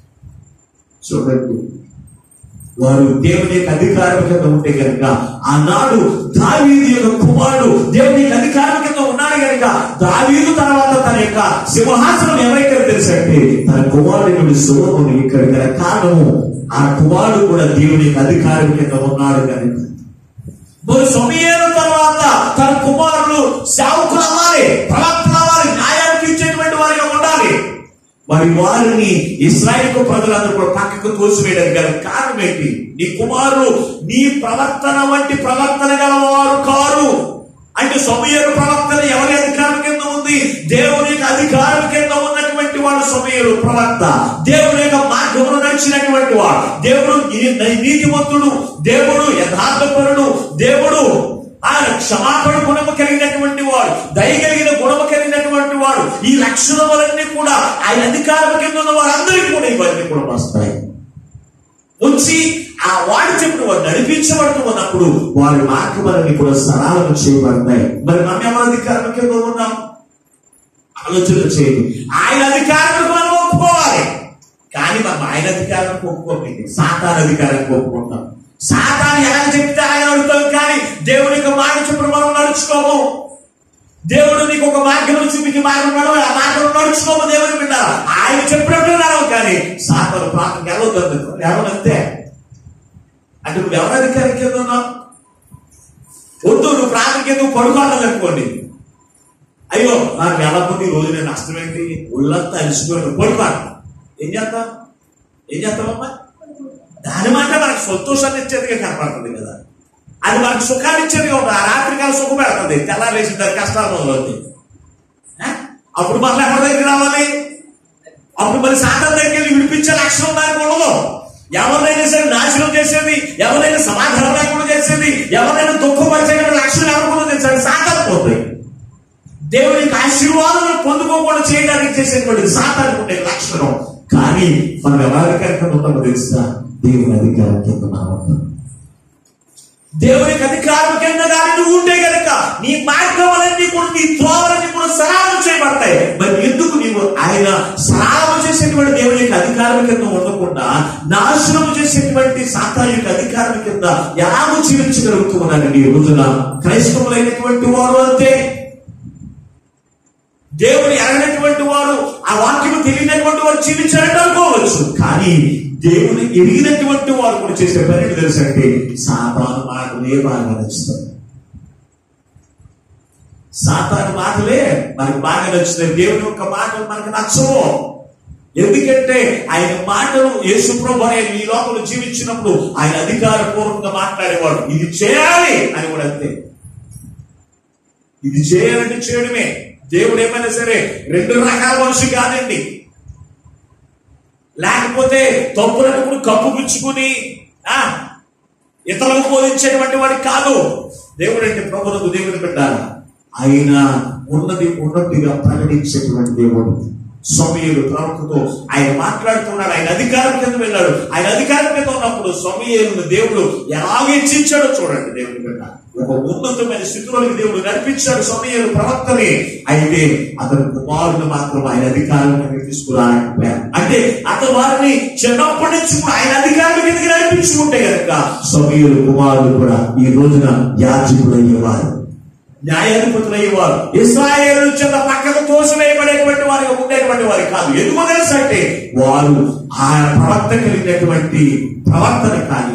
చూడండి వారు దేవుని యొక్క అధికారం కింద ఉంటే కనుక ఆనాడు దావీదు యొక్క కుమారుడు దేవుని యొక్క అధికారం కింద ఉన్నాడు కనుక దావీదు తర్వాత తన యొక్క సింహాసనం ఎవరికైనా తెలుసంటే తన కుమారుడు సులభం ఇక్కడ గల కారణము ఆ కుమారుడు కూడా దేవుని యొక్క అధికారం కింద ఉన్నాడు కనుక మరి సమయాల తర్వాత తన కుమారులు సేవకులు అవ్వాలి ప్రవక్తలు అవ్వాలి న్యాయానికి ఇచ్చేటువంటి వారిగా ఉండాలి మరి వారిని ఇస్రాయేల్ ప్రజలందరూ కూడా పక్కకు తోసివేయడానికి గల కారణం ఏంటి నీ కుమారులు నీ ప్రవర్తన వంటి ప్రవర్తన గలవారు కారు అంటే సమయలు ప్రవర్తన ఎవరి అధికారం కింద ఉంది దేవుని యొక్క అధికారం కింద ఉన్నటువంటి వాడు సమయలు ప్రవక్త దేవుని యొక్క మార్గమును నడిచినటువంటి వాడు దేవుడు నీ- నీతిమంతుడు దేవుడు యథార్థపరుడు దేవుడు ఆయన క్షమాపణ గుణము కలిగినటువంటి వాడు దయ కలిగిన గుణము కలిగినటువంటి వాడు ఈ లక్షణములన్నీ కూడా ఆయన అధికారం కింద ఉన్న వారందరికీ కూడా ఇవన్నీ కూడా వస్తాయి వచ్చి ఆ వాడు చెప్పిన వాడు నడిపించబడుతూ ఉన్నప్పుడు వారి మార్గములన్నీ కూడా సరాలను చేయబడతాయి మరి మనం ఎవరి అధికారం కింద ఉన్నాం ఆలోచన చేయండి ఆయన అధికారం మనం ఒప్పుకోవాలి కానీ మనం ఆయన అధికారానికి ఒప్పుకోలేదు సాతాన్ అధికారానికి ఒప్పుకుంటాం సాతాన్ ఎలా చెప్తే ఆయన అడుగుతాం కానీ దేవుని యొక్క మాట చెప్పిన మనం నడుచుకోము దేవుడు నీకు ఒక మార్గం చూపించి మార్గం నడవ ఆ మార్గం నడుచుకోము దేవుని బిడ్డ ఆయన చెప్పినట్టు నడవు కానీ సాతాను ప్రాంతం గెలవద్దు ఎవరంతే అంటే నువ్వు ఎవరి అధికారం కింద ఉన్నావు వద్దు నువ్వు ప్రాంతం కింద పడుకోవాలి అనుకోండి అయ్యో నాకు వెళ్ళకపోతే ఈ రోజు నేను నష్టం ఏంటి ఒళ్ళంతా అలసిపోయాను పడుకోను ఏం చేస్తాం ఏం చేస్తామమ్మా దాని మాట మనకు సంతోషాన్ని ఇచ్చేదిగా కనపడుతుంది కదా అది మనకు సుఖాన్ని ఇచ్చేదిగా ఉంటుంది ఆ రాత్రి కాలం సుఖం పెడుతుంది తెల్లారేసిన దాని కష్టాలు మొదలవుతాయి ఆ? అప్పుడు మళ్ళీ ఎవరి దగ్గర రావాలి అప్పుడు మరి సాధన దగ్గరికి వెళ్ళి విడిపించే లక్షణం దానికి ఉండదు ఎవరినైనా సరే నాశనం చేసేది ఎవరైనా సమాధానం లేకుండా చేసేది ఎవరైనా దుఃఖపరిచే లక్షణం ఎవరు తెలుసండి సాధన పోతాయి దేవుని యొక్క ఆశీర్వాదాలను పొందుకోకుండా చేయడానికి చేసేటువంటి సాతానికి ఉండే లక్షణం కానీ మనం ఎవరి అధికారం ఉంటామో తెలుసా దేవుని అధికారం కింద ఉన్నాం దేవుని యొక్క అధికారం కింద కానీ నువ్వు ఉంటే కనుక నీ మార్గములన్నీ కూడా నీ త్రోవలన్నీ కూడా సరాలం చేయబడతాయి మరి ఎందుకు నీవు ఆయన సరాలం చేసేటువంటి దేవుని యొక్క అధికారం కింద ఉండకుండా నాశనం చేసేటువంటి సాతా యొక్క అధికారం కింద ఎలాగో జీవించగలుగుతూ ఉన్నానండి ఈ రోజున క్రైస్తవులైనటువంటి వారు అంతే దేవుని ఎరగనటువంటి వారు ఆ వాక్యం తెలియనటువంటి వారు జీవించాలని అనుకోవచ్చు కానీ దేవుని ఎరిగినటువంటి వారు కూడా చేసే పని ఏంటి తెలుసంటే సాతాను మాటలే బాగా నచ్చుతాయి సాతాను మాటలే మనకు బాగా నచ్చుతాయి దేవుని యొక్క మాటలు మనకు నచ్చవు ఎందుకంటే ఆయన మాటలు యేసుప్రభు అనే ఈ లోపల జీవించినప్పుడు ఆయన అధికారపూర్వకంగా మాట్లాడేవాడు ఇది చేయాలి అని కూడా అంతే ఇది చేయాలంటే చేయడమే దేవుడు ఏమైనా సరే రెండు రకాల మనిషి కాదండి లేకపోతే తప్పులప్పుడు కప్పు పుచ్చుకుని ఆ ఇతరులకు బోధించేటువంటి వాడు కాదు దేవుడు అంటే ప్రభులకు దేవుని పెట్టాలి ఆయన ఉన్నది ఉన్నట్టుగా ప్రకటించేటువంటి దేవుడు సమయలు ప్రవక్తతో ఆయన మాట్లాడుతున్నాడు ఆయన అధికారం కింద వెళ్ళాడు ఆయన అధికారం కింద ఉన్నప్పుడు సమయలను దేవుడు ఎలాగ ఇచ్చించాడో చూడండి దేవుని బిడ్డ ఒక ఉన్నతమైన స్థితిలోకి దేవుడు నడిపించాడు సమయలు ప్రవక్తని అయితే అతని కుమారుడు మాత్రం ఆయన అధికారం కింద తీసుకురాకపోయారు అంటే అతను వారిని చిన్నప్పటి నుంచి కూడా ఆయన అధికారం కిందకి నడిపించుకుంటే కనుక సమయలు కుమారుడు కూడా ఈ రోజున యాజకుడు అయ్యేవారు న్యాయాధిపతులు అయ్యేవారు ఇస్రాయేల్ చెంత పక్కకు తోసివేయబడేటువంటి వారిగా ఉండేటువంటి వారు కాదు ఎందుకు తెలుసు అంటే వారు ఆ ప్రవర్తన కలిగినటువంటి ప్రవర్తన కానీ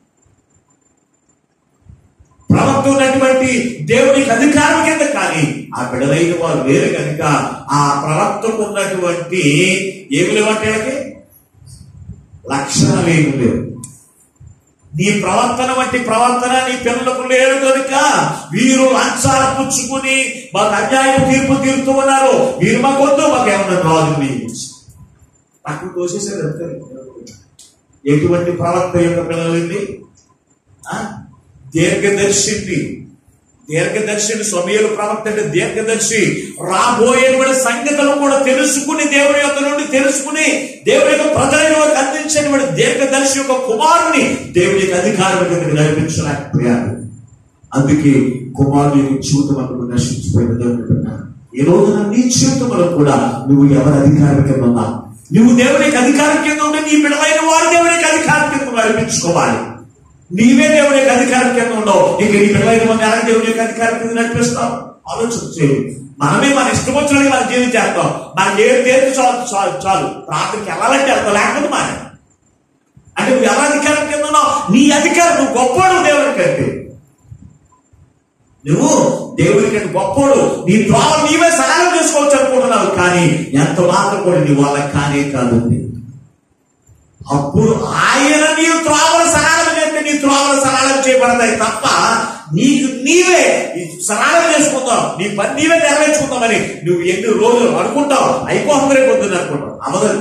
ప్రవక్త ఉన్నటువంటి దేవునికి అధికారం కింద కానీ ఆ బిడలైన వారు వేరు కనుక ఆ ప్రవక్తకు ఉన్నటువంటి ఏమి లేవంటే వాళ్ళకి లక్షణాలు ఏమి లేవు నీ ప్రవర్తన వంటి ప్రవర్తన నీ పిల్లలకు లేదు కనుక వీరు లంచాలు పుచ్చుకుని మాకు అన్యాయం తీర్పు తీరుతూ ఉన్నారు మీరు మాకు వద్దు మాకు ఏమన్నా రాదు మీరు పక్కన తోసేసారు అంతే. ఎటువంటి ప్రవర్తన యొక్క పిల్లలండి ఆ? దీర్ఘదర్శిని దీర్ఘదర్శిని సమయలు ప్రవక్త అంటే దీర్ఘదర్శి రాబోయేటువంటి సంగతులు కూడా తెలుసుకుని దేవుని యొక్క నుండి తెలుసుకుని దేవుని యొక్క ప్రజలను అందించేటువంటి దీర్ఘదర్శి యొక్క కుమారుని దేవుని యొక్క అధికారం కిందకి నడిపించలేకపోయారు అందుకే కుమారుని యొక్క జీవితం అక్కడ నశించిపోయిన దేవుని పెట్టారు ఈ రోజున నీ జీవితంలో కూడా నువ్వు ఎవరి అధికారం కింద ఉన్నా నువ్వు దేవునికి అధికారం కింద ఉంటే నీ బిడలైన వారు దేవునికి అధికారం కింద నడిపించుకోవాలి నీవే దేవుని యొక్క అధికారం కింద ఉండవు ఇక నీ పిల్లలైన మంది ఎలా దేవుని యొక్క అధికారం కింద నడిపిస్తావు ఆలోచన చేయి మనమే మన ఇష్టం వచ్చినట్టు మనం జీవించేస్తాం మనకి ఏడు తేలిక చాలు చాలు చాలు రాత్రికి వెళ్ళాలంటే వెళ్తాం లేకపోతే మన అంటే నువ్వు ఎలా అధికారం కింద ఉన్నావు నీ అధికారం నువ్వు గొప్పడు దేవుని కంటే నువ్వు దేవుని కంటే గొప్పడు నీ ద్వారా నీవే సహాయం చేసుకోవచ్చు అనుకుంటున్నావు కానీ ఎంత మాత్రం కూడా నీ వల్ల కానే కాదు అప్పుడు ఆయన నీ త్రోవల సరళం చేస్తే నీ త్రోవల సరళం చేయబడతాయి తప్ప నీకు నీవే ఈ సరళం చేసుకుంటావు నీ పని నీవే నెరవేర్చుకుంటామని నువ్వు ఎన్ని రోజులు అనుకుంటావు అయిపోతుంది రేపు పొద్దున్న అనుకుంటావు అవదలు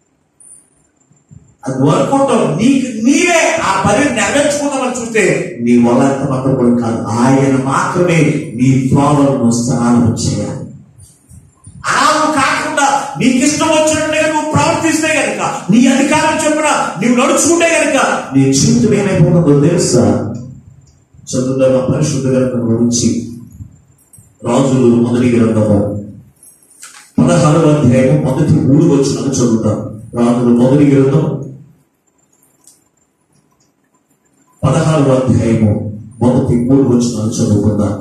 అది నువ్వు అనుకుంటావు నీకు నీవే ఆ పని నెరవేర్చుకుందామని చూస్తే నీ వల్ల ఎంత మాత్రం కూడా కాదు ఆయన మాత్రమే నీ త్రోవలను స్నానం చేయాలి ఆవు కాకుండా నీకు ఇష్టం వచ్చినట్టుగా నువ్వు ప్రవర్తిస్తే గనుక నీ అధికారం చెప్పిన నువ్వు నడుచుకుంటే గనుక నీ జీవితం ఏమైపోతుందో తెలుసా చదువుగా పరిశుద్ధ గ్రంథం గురించి రాజులు మొదటి గ్రంథము పదహారవ అధ్యాయం మొదటి మూడు వచ్చిన చదువుతాం రాజులు మొదటి గ్రంథం పదహారవ అధ్యాయము మొదటి మూడు వచ్చిన చదువుకుందాం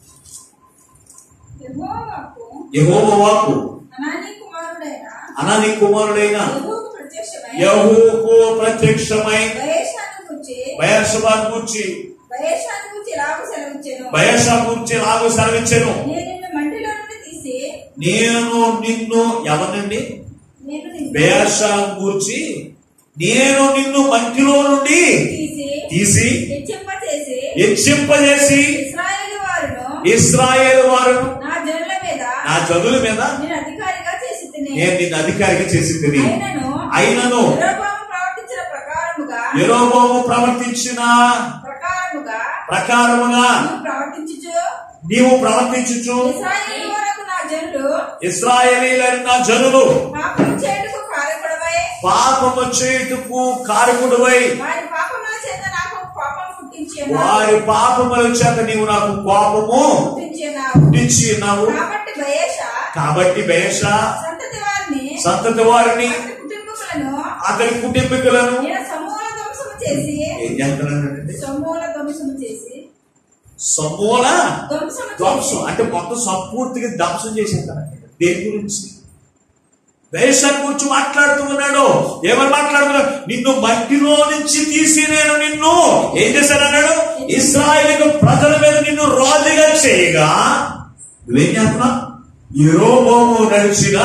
యెహోవాకు యెహోవా వాక్కు అనానీ కుమారుడైన అనాని కుమారుడైన యెహోవాకు ప్రత్యక్షమై యహూకు ప్రత్యక్షమై బయషాను గురించి బయర్షబాను గూర్చి బయషాను గురించి ఇలాగ సెలవిచ్చెను బయర్షా గూర్చి లాగు సెలవిచ్చెను నేను నిన్ను మంటిలో నుండి తీసి నేను నిన్ను ఎవరినండి నేను నిన్ను బయర్షా గూర్చి నేను నిన్ను మంటిలో నుండి తీసి తీసి హెచ్చింపచేసి హెచ్చింపజేసి ఇశ్రాయేలు వారును ఇస్రాయేల్ వారును నా జనుల మీద నా చదువుల మీద నేను అధికారిగా చేసి తిని నేను నిన్ను అధికారిగా చేసి తిని అయినను అయినను యెరొబాము ప్రవర్తించిన ప్రకారముగా యెరోబోము ప్రవర్తించిన ప్రకారముగా ప్రకారముగా నువ్వు ప్రవర్తించుచు నీవు ప్రవర్తించుచు ఇశ్రాయేలు వరకు నా జనులు ఇస్రాయేలీలైన నా జనులు పాపం చేయుటకు కారకుడవై పాపము చేయుటకు కారకుడువై వారి పాపముల చేత నాకు పాపం పుట్టించి వారి పాపముల చేత నీవు నాకు కోపము పుట్టించి పుట్టించి ఉన్నావు కాబట్టి బయేష కాబట్టి బేష సంతతి వారిని సంతతి వారిని అతని కుటుంబములను అతని కుటుంబీకులను నేను సమూల ధ్వంసము చేసి ఏం చేస్తున్నాడంటే సమూల ధ్వంసము చేసి సమూల ధ్వంసము ధ్వంసం చేసి అంటే మొత్తం సంపూర్తిగా ధ్వంసం చేసేస్తాడు దేని గురించి వేషం గురించి మాట్లాడుతూ ఉన్నాడు ఏమని మాట్లాడుతున్నాడు నిన్ను మట్టిలో నుంచి తీసి నేను నిన్ను ఏం చేశానన్నాడు ఇస్రాయేల్ ప్రజల మీద నిన్ను రాజుగా చేయగా నువ్వేం చేస్తున్నావు ఎరోబోము నడిచిన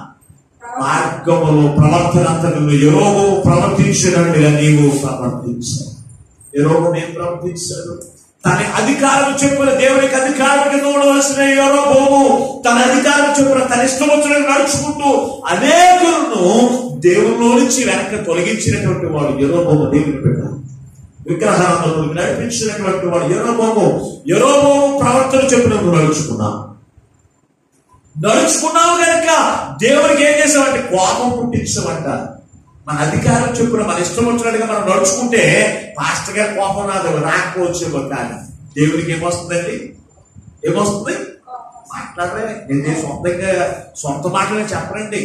మార్గములో ప్రవర్తన అంతా నువ్వు ఎరోబోము ప్రవర్తించినట్టుగా నీవు ప్రవర్తించావు ఎరోబోము ఏం ప్రవర్తించాడు తన అధికారం చెప్పిన దేవునికి అధికారం కింద ఉండవలసిన ఎరోబోము తన అధికారం చెప్పిన తన ఇష్టం వచ్చినట్టు నడుచుకుంటూ అనేకులను దేవుల్లో నుంచి వెనక తొలగించినటువంటి వాడు ఎరోబోము దేవుని పెట్టారు విగ్రహాలను నడిపించినటువంటి వాడు ఎరోబోము ఎరోబోము ప్రవర్తన చెప్పిన నువ్వు నడుచుకున్నావు నడుచుకున్నావు కనుక దేవునికి ఏం చేసావంటే కోపం పుట్టించావంట మన అధికారం చెప్పున మన ఇష్టం వచ్చినట్టుగా మనం నడుచుకుంటే పాస్టర్ గారి కోపం నాది రాకపోవచ్చేమో కానీ దేవునికి ఏమొస్తుందండి ఏమొస్తుంది మాట్లాడలే నేను సొంతంగా సొంత మాటలే చెప్పనండి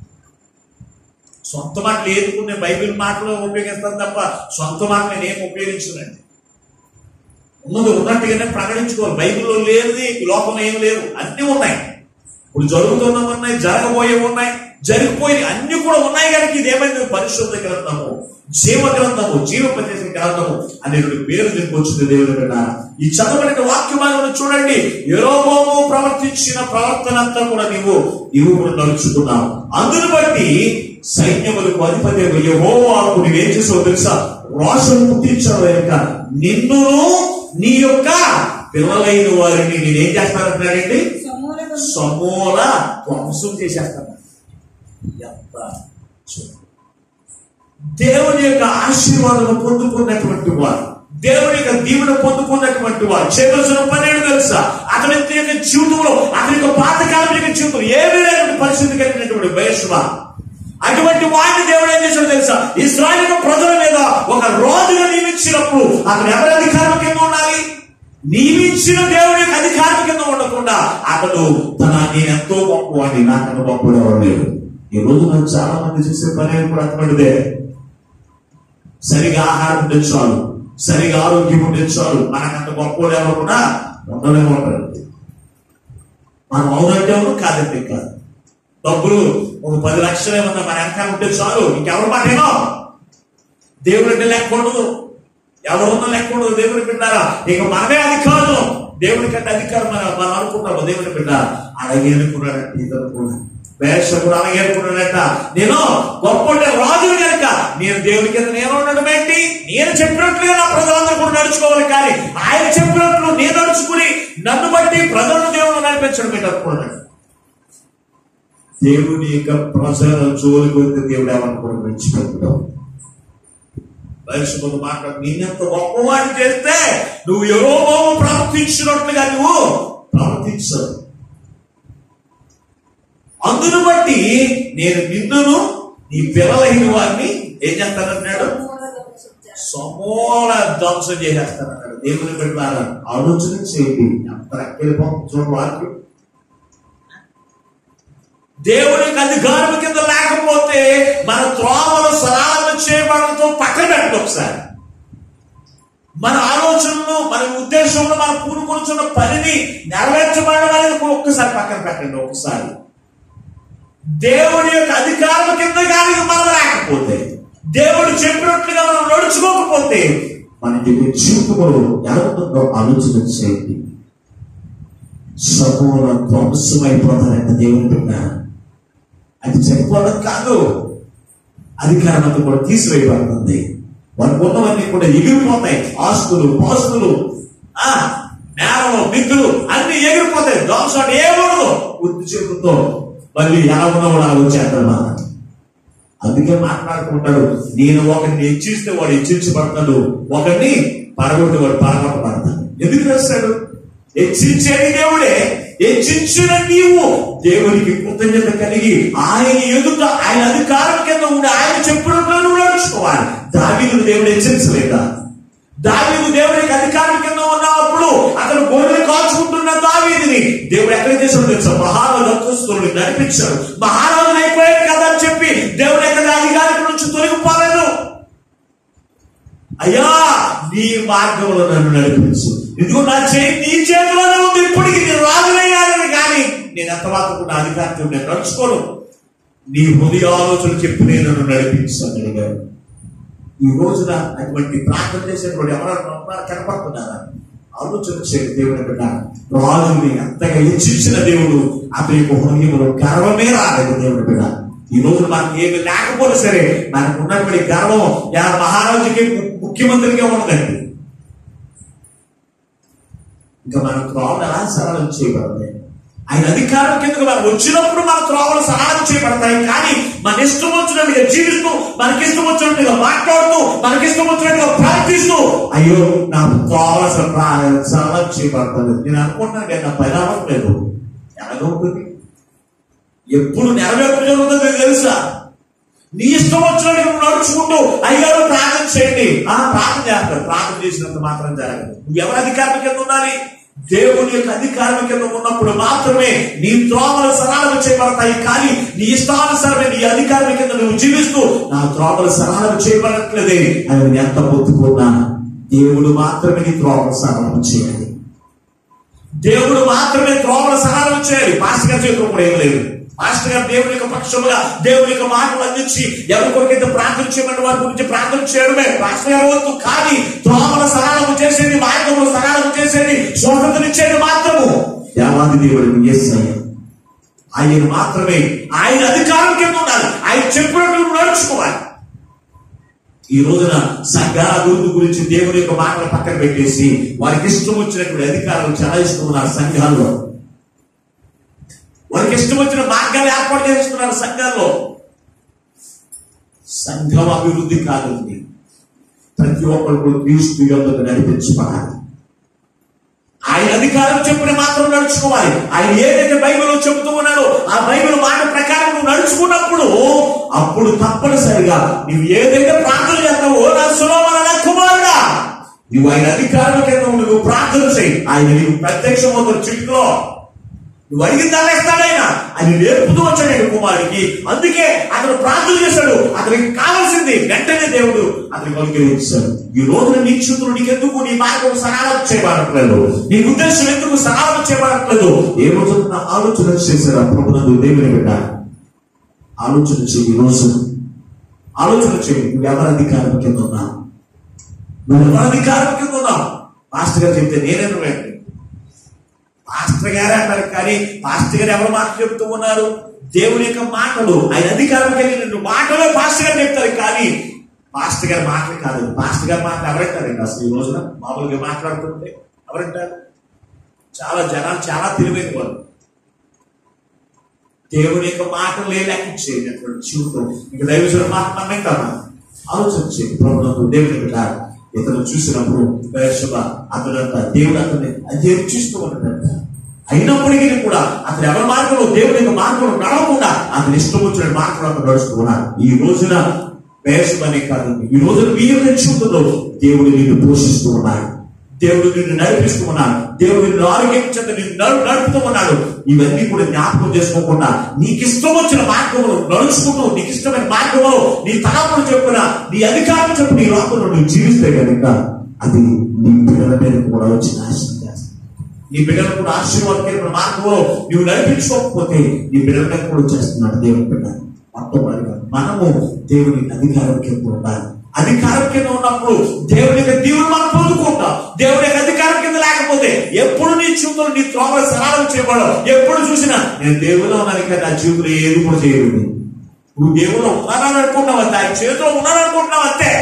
సొంత మాటలు ఏదుకునే బైబిల్ మాటలు ఉపయోగిస్తాను తప్ప సొంత మాటలు నేను ఏం ఉపయోగించనండి ఉన్నది ఉన్నట్టుగానే ప్రకటించుకోవాలి బైబిల్లో లేనిది ఈ లోకంలో ఏం లేవు అన్నీ ఉన్నాయి ఇప్పుడు జరుగుతున్నవి ఉన్నాయి జరగబోయేవి ఉన్నాయి జరిగిపోయి అన్ని కూడా ఉన్నాయి కనుక ఇది ఏమైంది పరిశుద్ధ గ్రంథము జీవ గ్రంథము జీవోపదేశ గ్రంథము అనేటువంటి పేరు దీనికి వచ్చింది దేవుడు బిడ్డ ఈ చదవబడిన వాక్యమాలను చూడండి ఎరోబోము ప్రవర్తించిన ప్రవర్తన అంతా కూడా నీవు నీవు కూడా నడుచుకున్నావు అందును బట్టి సైన్యములకు అధిపతి యెహోవాకు నీవేం చేసావు తెలుసా రోషం పుట్టించావు కనుక నిన్నును నీ యొక్క పిల్లలైన వారిని నేనేం చేస్తానంటున్నాడండి సమూల ధ్వంసం సమూల ధ్వంసం చేసేస్తాను ఎంత చూడండి. దేవుని యొక్క ఆశీర్వాదం పొందుకున్నటువంటి వారు దేవుని యొక్క దీవెన పొందుకున్నటువంటి వారు చేయవలసిన పని ఏంటో తెలుసా అతని యొక్క జీవితంలో అతని యొక్క పాతకాలం యొక్క జీవితం ఏమీ లేనటువంటి పరిస్థితి కలిగినటువంటి వయస్సు అటువంటి వాడిని దేవుడు ఏం చేశాడు తెలుసా ఇస్రాయల్ యొక్క ప్రజల మీద ఒక రోజుగా నియమించినప్పుడు అతను ఎవరి అధికారం కింద ఉండాలి నియమించిన దేవుని యొక్క అధికారం కింద ఉండకుండా అతడు తన నేను ఎంతో గొప్పవాడిని నాకన్నా గొప్పవాడు ఎవరు లేడు ఈ రోజు మనం చాలా మంది చేసే పని కూడా అటువంటిదే సరిగా ఆహారం ఉంటే చాలు సరిగా ఆరోగ్యం ఉంటే చాలు మనకంత గొప్పవాడు ఎవరు కూడా ఉండనే ఉంటారు మనం అవునంటే అవును కాదంటే కాదు డబ్బులు ఒక పది లక్షలు ఏమన్నా మన వెనకాల ఉంటే చాలు ఇంకెవరు మాటేనో దేవుడు అంటే లెక్క ఉండదు ఎవరున్నా లెక్క ఉండదు దేవుని బిడ్డారా ఇక మనమే అధికారులు దేవుని కంటే అధికారం మన మనం అనుకుంటాము దేవుని బిడ్డ అలాగే అనుకున్నాడంటే ఇతను కూడా వేషకుడు అలాగే అనుకున్నాడట నేను గొప్ప రాజు కనుక నేను దేవుని కింద నేను ఉండడం ఏంటి నేను చెప్పినట్లుగా నా ప్రజలందరూ కూడా నడుచుకోవాలి కానీ ఆయన చెప్పినట్లు నేను నడుచుకుని నన్ను బట్టి ప్రజలను దేవుడు నడిపించడం ఏంటి అనుకున్నాడు దేవుని యొక్క ప్రజల జోలికి వస్తే దేవుడు ఏమనుకోవడం విడిచిపెట్టడం పరిశుభ్రత మాట్లాడు నేనెంత గొప్పవాడిని చేస్తే నువ్వు ఎవరో ప్రవర్తించినట్లుగా నువ్వు ప్రవర్తించవు అందును బట్టి నేను నిన్నును నీ పిల్లలైన వారిని ఏం చేస్తానన్నాడు సమూల ధ్వంసం చేస్తాను. సమూల ధ్వంసం చేసేస్తానన్నాడు దేవుని పెట్టారు ఆలోచన చేయండి ఎంత రక్కెళ్ళిపోతుంది చూడండి వారికి దేవునికి అధికారం కింద లేకపోతే మన త్రోమలు సరాలను చేయబడంతో పక్కన పెట్టండి ఒకసారి మన ఆలోచనలు మన ఉద్దేశంలో మనం పూనుకొనుచున్న పనిని నెరవేర్చబడడం అనేది ఒక్కసారి పక్కన పెట్టండి ఒకసారి దేవుడి యొక్క అధికారం కింద కానీ మనం లేకపోతే దేవుడు చెప్పినట్లుగా మనం నడుచుకోకపోతే మన యొక్క జీవితంలో ఎలా ఉంటుందో ఆలోచన చేయండి సమూల ధ్వంసమైపోతారంట దేవుని బిడ్డ అది చనిపోవడం కాదు అధికారం అంతా కూడా తీసివేయబడుతుంది వారికి ఉన్నవన్నీ కూడా ఎగిరిపోతాయి ఆస్తులు పాస్తులు ఆ నేరలు మిత్రులు అన్ని ఎగిరిపోతాయి ధ్వంసం అంటే ఏమూడదు బుద్ధి చేతులతో మళ్ళీ ఎలా ఉన్నవాడు అలా వచ్చేద్దన్నమాట అందుకే మాట్లాడుకుంటాడు నేను ఒకరిని హెచ్చిస్తే వాడు హెచ్చించబడతాడు ఒకరిని పరగొట్టి వాడు పరగొట్టబడతాడు ఎందుకు చేస్తాడు హెచ్చించేది దేవుడే హెచ్చించిన నీవు దేవునికి కృతజ్ఞత కలిగి ఆయన ఎదుట ఆయన అధికారం కింద ఉండి ఆయన చెప్పినట్లు నువ్వు నడుచుకోవాలి దావీదు దేవుడు హెచ్చరించలేదా దావీదు దేవునికి అధికారం కింద ఉన్నప్పుడు అతను గోడలు కాల్చుకుంటున్న దావీదిని దేవుడు ఎక్కడ చేసాడు తెలుసా మహారాజు అంతస్తుని నడిపించాడు మహారాజు అయిపోయాడు కదా అని చెప్పి దేవుడు ఎక్కడ అధికారం నుంచి తొలగిపోలేదు అయ్యా నీ మార్గంలో నన్ను నడిపించు ఇదిగో నా చేయి నీ చేతిలోనే ఉంది ఇప్పటికి నేను రాజులయ్యానని కానీ నేను ఎంత మాత్రం కూడా అధికారంతో నేను నడుచుకోను నీ హృదయ ఆలోచన చెప్పి నేను నన్ను నడిపించాను అడిగారు ఈ రోజున అటువంటి ప్రార్థన చేసేటువంటి ఎవరైనా ఉన్నారా కనపడుతున్నారా ఆలోచన చేయండి దేవుని బిడ్డ రాజుని ఎంతగా హెచ్చించిన దేవుడు అతని యొక్క హృదయంలో గర్వమే రాలేదు దేవుని బిడ్డ ఈ రోజు మనకి ఏమి లేకపోతే సరే మనకు ఉన్నటువంటి గర్వం యా మహారాజుకి ము- ముఖ్యమంత్రికి ఉండదండి ఇంకా మన త్రోవలు ఎలా సరళం చేయబడతాయి ఆయన అధికారం కిందకు మనం వచ్చినప్పుడు మన త్రోవలు సరళం చేయబడతాయి కానీ మన ఇష్టం వచ్చినట్టుగా జీవిస్తూ మనకి ఇష్టం వచ్చినట్టుగా మాట్లాడుతూ మనకి ఇష్టం వచ్చినట్టుగా ప్రవర్తిస్తూ అయ్యో నా త్రోవలు అసలు ప్రా- సరళం చేయబడతాడు నేను అనుకుంటున్నాను కానీ నా పరిణామం లేదు ఎలాగ ఉంటుంది ఎప్పుడు నెరవేర్పు జరుగుతుందో మీకు తెలుసా నీ ఇష్టం వచ్చినట్టు నువ్వు నడుచుకుంటూ అయ్యారు ప్రార్థన చేయండి ఆ ప్రార్థన చేస్తారు ప్రార్థన చేసినంత మాత్రం జరగదు నువ్వు ఎవరి అధికారం కింద ఉండాలి దేవుని యొక్క అధికారం కింద ఉన్నప్పుడు మాత్రమే నీ త్రోమలు సరళం చేయబడతాయి కానీ నీ ఇష్టానుసారమే నీ అధికారం కింద నువ్వు జీవిస్తూ నా త్రోమలు సరళం చేయబడట్లేదే అని ఎంత మొత్తుకున్నా దేవుడు మాత్రమే నీ త్రోవను సరళం చేయాలి దేవుడు మాత్రమే త్రోవను సరళం చేయాలి పాస్టర్ గారి చేతిలో కూడా ఏం లేదు పాస్టర్ గారు దేవుని యొక్క పక్షముగా దేవుని యొక్క మాటలు అందించి ఎవరి కొరకైతే ప్రార్థన చేయమని వారి గురించి ప్రార్థన చేయడమే పాస్టర్ గారు వద్దు కానీ త్రోవను సరళము చేసేది మార్గము సరళము చేసేది స్వతంత్రిచ్చేది మాత్రము దేవాది దేవుడు ఎస్ ఆయన మాత్రమే ఆయన అధికారం కింద ఉండాలి ఆయన చెప్పినట్టు నువ్వు నడుచుకోవాలి ఈ రోజున సంఘాల అభివృద్ధి గురించి దేవుని యొక్క మాటలు పక్కన పెట్టేసి వారికి ఇష్టం వచ్చినటువంటి అధికారాలు చలాయిస్తున్నారు సంఘాల్లో వారికి ఇష్టం వచ్చిన మార్గాలు ఏర్పాటు చేస్తున్నారు సంఘాల్లో సంఘం అభివృద్ధి కాదు ఇది. ప్రతి ఒక్కరు కూడా క్రీస్తు యొక్కకు నడిపించబడాలి ఆయన అధికారం చెప్పిన మాత్రం నడుచుకోవాలి ఆయన ఏదైతే బైబిల్లో చెబుతూ ఉన్నాడో ఆ బైబిల్ మాట ప్రకారం నువ్వు నడుచుకున్నప్పుడు అప్పుడు తప్పనిసరిగా నువ్వు ఏదైతే ప్రార్థన చేస్తావో నా సులోమన నా కుమారుడా నువ్వు ఆయన అధికారం కింద ఉండి నువ్వు ప్రార్థన చేయి ఆయన నీకు ప్రత్యక్షమవుతాడు చిట్టులో నువ్వు అడిగిన తలేస్తాడు ఆయన ఆయన నేర్పుతూ వచ్చాడు ఆయన కుమారుడికి అందుకే అతను ప్రార్థన చేశాడు అతనికి కావాల్సింది వెంటనే దేవుడు అతనికి అనుగ్రహించాడు ఈ రోజున నీ క్షుతులు నీకెందుకు నీ మార్గం సరళం చేయబడట్లేదు నీ ఉద్దేశం ఎందుకు సరళం చేయబడట్లేదు ఏ రోజు నా ఆలోచన చేశారా ప్రభునందు దేవుని బిడ్డ ఆలోచన చేయి ఈ రోజు ఆలోచన చేయి నువ్వు ఎవరి అధికారం కింద ఉన్నా నువ్వు ఎవరి అధికారం కింద ఉన్నావు మాస్టర్ గారు చెప్తే నేనే పాస్టర్ గారే అంటారు కానీ పాస్టర్ గారు ఎవరు మాట చెప్తూ ఉన్నారు దేవుని యొక్క మాటలు ఆయన అధికారం కలిగిన మాటలు పాస్టర్ గారు చెప్తారు కానీ పాస్టర్ గారి మాటలు కాదు పాస్టర్ గారి మాటలు ఎవరంటారండి అసలు ఈ రోజున మామూలుగా మాట్లాడుతుంటే ఎవరంటారు చాలా జనాలు చాలా తెలివైన వాళ్ళు దేవుని యొక్క మాటలు లెక్కించేటటువంటి జీవితం ఇక దైవజన మాట నమ్మేస్తామా ఆలోచన చేయండి ప్రభుత్వం దేవుని బిడ్డ ఇతను చూసినప్పుడు వేషభ అతడంట దేవుడు అతన్ని అదే చూస్తూ ఉన్నాడంట అయినప్పటికీ కూడా అతను ఎవరి మార్గంలో దేవుని యొక్క మార్గంలో నడవకుండా అతను ఇష్టం వచ్చిన మార్గంలో అతను నడుస్తూ ఉన్నాడు ఈ రోజున వేషమనే కాదు ఈ రోజున మీ యొక్క జీవితంలో దేవుడు నిన్ను పోషిస్తూ ఉన్నాడు దేవుడు నిన్ను నడిపిస్తూ ఉన్నాడు దేవుడు నిన్ను ఆరోగ్యం చెంత నిన్ను నడు- నడుపుతూ ఉన్నాడు ఇవన్నీ కూడా జ్ఞాపకం చేసుకోకుండా నీకు ఇష్టం వచ్చిన మార్గంలో నడుచుకుంటూ నీకు ఇష్టమైన మార్గంలో నీ తలపులు చెప్పున నీ అధికారం చెప్పు నీ లోపల నువ్వు జీవిస్తే కనుక అది నీ పిల్లల మీద కూడా వచ్చి నాశనం చేస్తుంది నీ బిడ్డలు కూడా ఆశీర్వాదకరమైన మార్గంలో నువ్వు నడిపించుకోకపోతే నీ బిడ్డల మీద కూడా చేస్తున్నాడు దేవుని బిడ్డ మొట్టమొదటిగా మనము దేవుని అధికారం కింద ఉండాలి అధికారం కింద ఉన్నప్పుడు దేవుని యొక్క దీవులు మనం పొందుకుంటాం దేవుని యొక్క అధికారం కింద లేకపోతే ఎప్పుడు నీ జీవితంలో నీ త్రోవ సరళం చేయబడవు ఎప్పుడు చూసినా నేను దేవులో ఉన్నాను కదా నా జీవితంలో ఏది కూడా చేయలేదు నువ్వు దేవులో ఉన్నానని అనుకుంటున్నావు అంతే ఆయన చేతిలో ఉన్నాననుకుంటున్నావు అంతే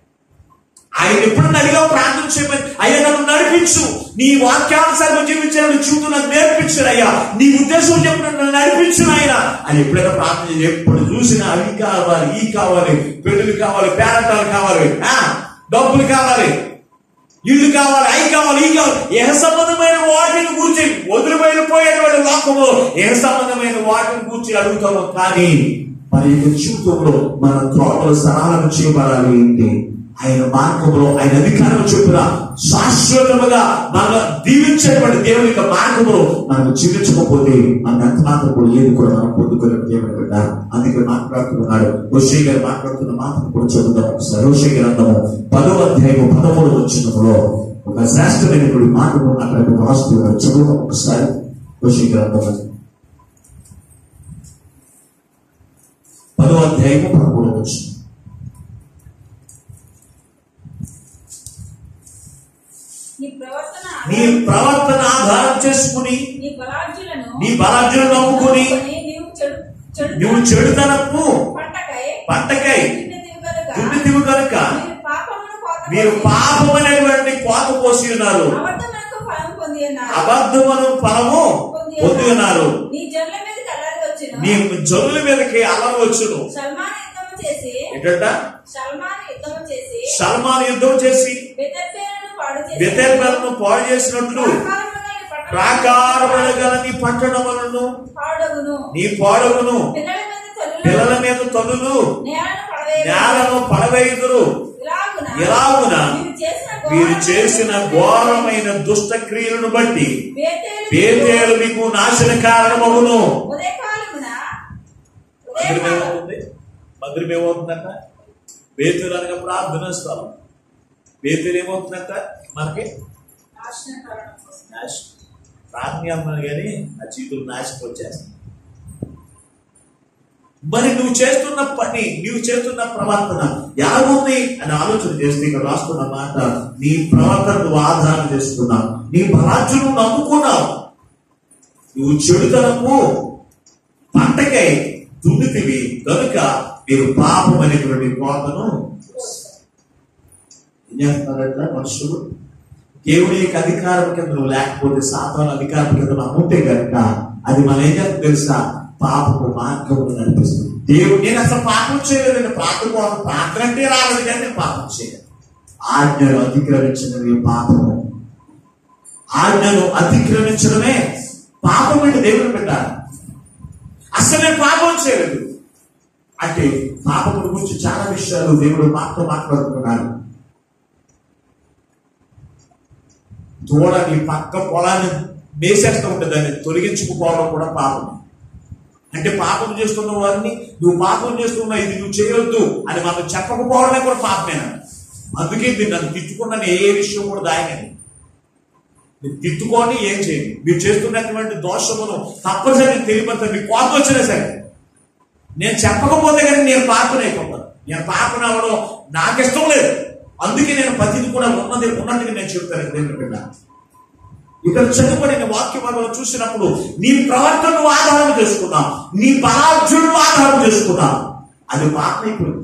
ఆయన ఎప్పుడు అడిగావు ప్రార్థన చేయమని అయ్యా నన్ను నడిపించు నీ వాక్యానుసారంగా జీవించాలని చూపు నాకు నేర్పించు అయ్యా నీ ఉద్దేశం చెప్పు నన్ను నడిపించు ఆయన అని ఎప్పుడైనా ప్రార్థన చేసి ఎప్పుడు చూసినా అవి కావాలి ఈ కావాలి పెళ్ళిళ్ళు కావాలి పేరంటాలు కావాలి ఆ డబ్బులు కావాలి ఇల్లు కావాలి అవి కావాలి ఈ కావాలి ఏ సంబంధమైన వాటిని కూర్చి వదిలిపోయిపోయేటువంటి లోకంలో ఏ సంబంధమైన వాటిని కూర్చి అడుగుతాము కానీ మరి యొక్క జీవితంలో మన త్రోటలు సరళం చేయబడాలి అంటే ఆయన మార్గంలో ఆయన అధికారం చొప్పున శాశ్వతముగా మన దీవించేటువంటి దేవుని యొక్క మార్గంలో మనం జీవించకపోతే మన ఎంత మాత్రం కూడా ఏది కూడా మనం పొందుకునే దేవుని బిడ్డ అందుకే మాట్లాడుతున్నాడు ఋషి గారు మాట్లాడుతున్న మాటను కూడా చదువుతాం ఒకసారి ఋషి గ్రంథము పదో అధ్యాయము పదమూడు వచ్చినప్పుడు ఒక శ్రేష్టమైనటువంటి మాటను అక్కడ రాస్తున్నాడు చదువుతాం ఒకసారి ఋషి గ్రంథము పదో అధ్యాయము పదమూడు వచ్చిన నీ ప్రవర్తన నీ ప్రవర్తన ఆధారం చేసుకుని నీ బలార్జులను నీ బలార్జులను నమ్ముకొని నమ్ముకొని నీవు చెడు చెడు నువ్వు చెడుతనపు పంటకై పంటకై దుడ్డితివి కనుక దుడ్డితివి కనుక మీరు పాపమును కోత మీరు పాపం అనేటువంటి కోత పోసి ఉన్నారు అబద్ధమునకు ఫలం పొంది ఉన్నారు అబద్ధమును ఫలము పొంది ఉన్నారు నీ జనుల మీద కలరి వచ్చిన నీ జనుల మీదకి అలలు వచ్చును సల్మాన్ యుద్ధం చేసి ఏంటంట సల్మాన్ యుద్ధం చేసి సల్మాన్ యుద్ధం చేసి బెతర్బేలను పాడు చేసి వ్యతిరేకలను పాడు చేసినట్లు ప్రాకారములు గల నీ పట్టణములను పాడగును నీ పాడవును పిల్లల మీద తల్లులు పిల్లల మీద తనులు నేలను పడవేయు నేలను పడవేయుదురు ఇలాగున ఇలాగున మీరు చేసిన మీరు చేసిన ఘోరమైన దుష్ట క్రియలను బట్టి బేతేలు పేదేలు మీకు నాశన కారణమవును ఉదయకాలమున మందిరం ఉదయకాలం ఏమవుతుంది మందిరం ఏమవుతుందంట పేతులు అనగా ప్రార్థన స్థలం పేదలు ఏమవుతుందంట మనకి నాశనకరణం. నాశనం ప్రాణి అన్నాను కానీ ఆ జీవితం నాశనం వచ్చేస్తుంది మరి నువ్వు చేస్తున్న పని నువ్వు చేస్తున్న ప్రవర్తన ఎలా ఉంది అని ఆలోచన చేస్తే ఇక్కడ రాస్తున్న మాట నీ ప్రవర్తన నువ్వు ఆధారం చేసుకున్నావు నీ బలాజ్యం నమ్ముకున్నావు నువ్వు చెడుతనము పంటకై దున్నితివి కనుక మీరు పాపం అనేటువంటి కోతను ఏం చేస్తున్నారట మనుషులు దేవుడి యొక్క అధికారం కింద నువ్వు లేకపోతే సాతాను అధికారం కింద మనం ఉంటే కనుక అది మనం ఏం చేస్తుంది తెలుసా పాపము మార్గము నడిపిస్తుంది దేవుడు నేను అసలు పాపం చేయలేదు నేను ప్రార్థన కోసం ప్రార్థన అంటే రాలేదు కానీ నేను పాపం చేయలేదు ఆజ్ఞను అతిక్రమించినవి పాపము ఆజ్ఞను అతిక్రమించడమే పాపం అంటే దేవుడు పెట్టాలి అసలు నేను పాపం చేయలేదు అంటే పాపం గురించి చాలా విషయాలు దేవుడు మాతో మాట్లాడుతున్నాడు దూడ నీ పక్క పొలాన్ని మేసేస్తూ ఉంటుంది దాన్ని తొలగించుకుపోవడం కూడా పాపం అంటే పాపం చేస్తున్న వారిని నువ్వు పాపం చేస్తున్నా ఇది నువ్వు చేయొద్దు అని మనం చెప్పకపోవడమే కూడా పాపమేనా అందుకే మీరు నన్ను తిట్టుకున్న ఏ విషయం కూడా దాయనని మీరు తిట్టుకొని ఏం చేయండి మీరు చేస్తున్నటువంటి దోషమును తప్పనిసరి తెలియపడతారు మీకు కోపం వచ్చినా సరే నేను చెప్పకపోతే కానీ నేను పాపనైపోతాను నేను పాపన అవడం నాకు ఇష్టం లేదు అందుకే నేను ప్రతిది కూడా ఉన్నది ఉన్నట్టుగా నేను చెప్తాను దేవుని బిడ్డ ఇక్కడ చదువుబడిన వాక్య భాగంలో చూసినప్పుడు నీ ప్రవర్తనను ఆధారం చేసుకున్నావు నీ బలార్జును ఆధారం చేసుకున్నావు అది పాపమైపోయింది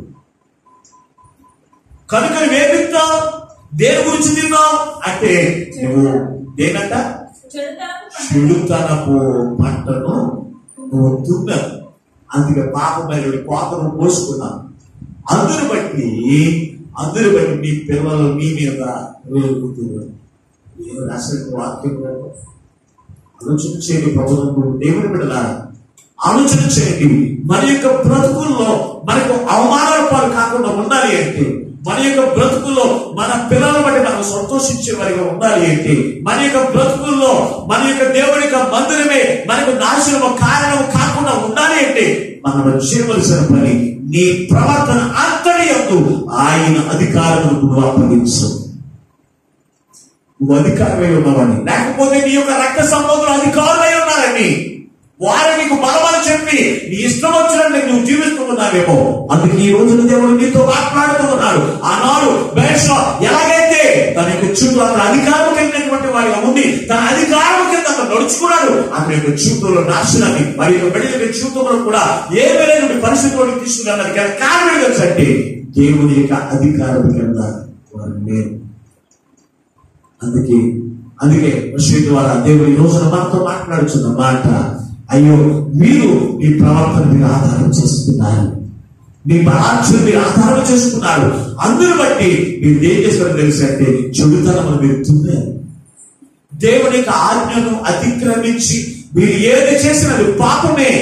కనుక నువ్వేమిస్తావు దేని గురించి తిన్నావు అంటే నువ్వు దేనంట చెడుతనపు పంట. చెడుతనపు పంటను నువ్వు దున్నావు అందుకే పాపమైన కోతను పోసుకున్నావు అందుని బట్టి అందుని బట్టి నీ పిల్లలు నీ మీద వేగుతున్నారు నేను రాసిన వాక్యం ఆలోచన చేయండి ప్రభుత్వం దేవుని బిడ్డలారా ఆలోచన చేయండి మన యొక్క బ్రతుకుల్లో మనకు అవమానాల పాలు కాకుండా ఉండాలి అంటే మన యొక్క బ్రతుకుల్లో మన పిల్లల బట్టి మనం సంతోషించే వారిగా ఉండాలి అంటే మన యొక్క బ్రతుకుల్లో మన యొక్క దేవుని యొక్క మందిరమే మనకు నాశనము కారణం కాకుండా ఉండాలి అంటే మనం చేయవలసిన పని నీ ప్రవర్తన అంతటి యొక్క ఆయన అధికారమును నువ్వు అప్పగించు నువ్వు అధికారమై ఉన్నవాడిని లేకపోతే నీ యొక్క రక్త సంబంధులు అధికారులై ఉన్నారని వారు నీకు బలమని చెప్పి నీ ఇష్టం వచ్చినట్టు నువ్వు జీవిస్తున్నావేమో అందుకే ఈ రోజున దేవుడు నీతో మాట్లాడుతూ ఉన్నాడు ఆనాడు బేష ఎలాగైతే తన యొక్క చుట్టూ అతను అధికారం కలిగినటువంటి వారిగా ఉంది తన అధికారం కింద అతను నడుచుకున్నాడు అతని యొక్క చూపులో నాశనాన్ని మరి యొక్క బిడ్డల యొక్క జీవితంలో కూడా ఏ వేరైన పరిస్థితుల్లోకి తీసుకున్నాడు కారణం ఏంటంటే అంటే దేవుని యొక్క అధికారం కింద వారు లేరు అందుకే అందుకే విషయం ద్వారా దేవుడు ఈ రోజున మనతో మాట్లాడుతున్న మాట అయ్యో మీరు మీ ప్రవర్తన మీరు ఆధారం చేసుకున్నారు మీ బలార్జును మీరు ఆధారం చేసుకున్నారు అందరు బట్టి మీరు ఏం చేశారో తెలుసు అంటే చెడుతనము మీరు తున్నారు దేవుని యొక్క ఆజ్ఞను అతిక్రమించి మీరు ఏది చేసినది పాపమే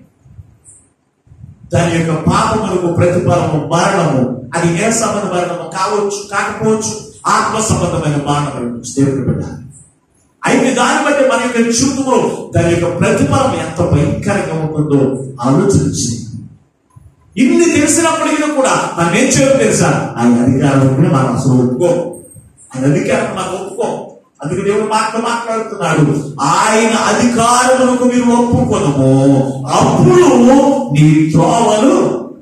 దాని యొక్క పాపములకు ప్రతిఫలము మరణము అది ఏ సంబంధ మరణము కావచ్చు కాకపోవచ్చు ఆత్మ సంబంధమైన మరణం దేవుని బిడ్డ అయితే దాన్ని బట్టి మన యొక్క చూపులో దాని యొక్క ప్రతిఫలం ఎంత భయంకరంగా ఉంటుందో ఆలోచించి ఇన్ని తెలిసినప్పటికీ కూడా మనం ఏం చేయాలో తెలుసా ఆయన అధికారం ఉంటే మనం అసలు ఒప్పుకో ఆయన అధికారం మనం ఒప్పుకో అందుకే దేవుడు మాట మాట్లాడుతున్నాడు ఆయన అధికారములకు మీరు ఒప్పుకొనము అప్పుడు నీ త్రోవలు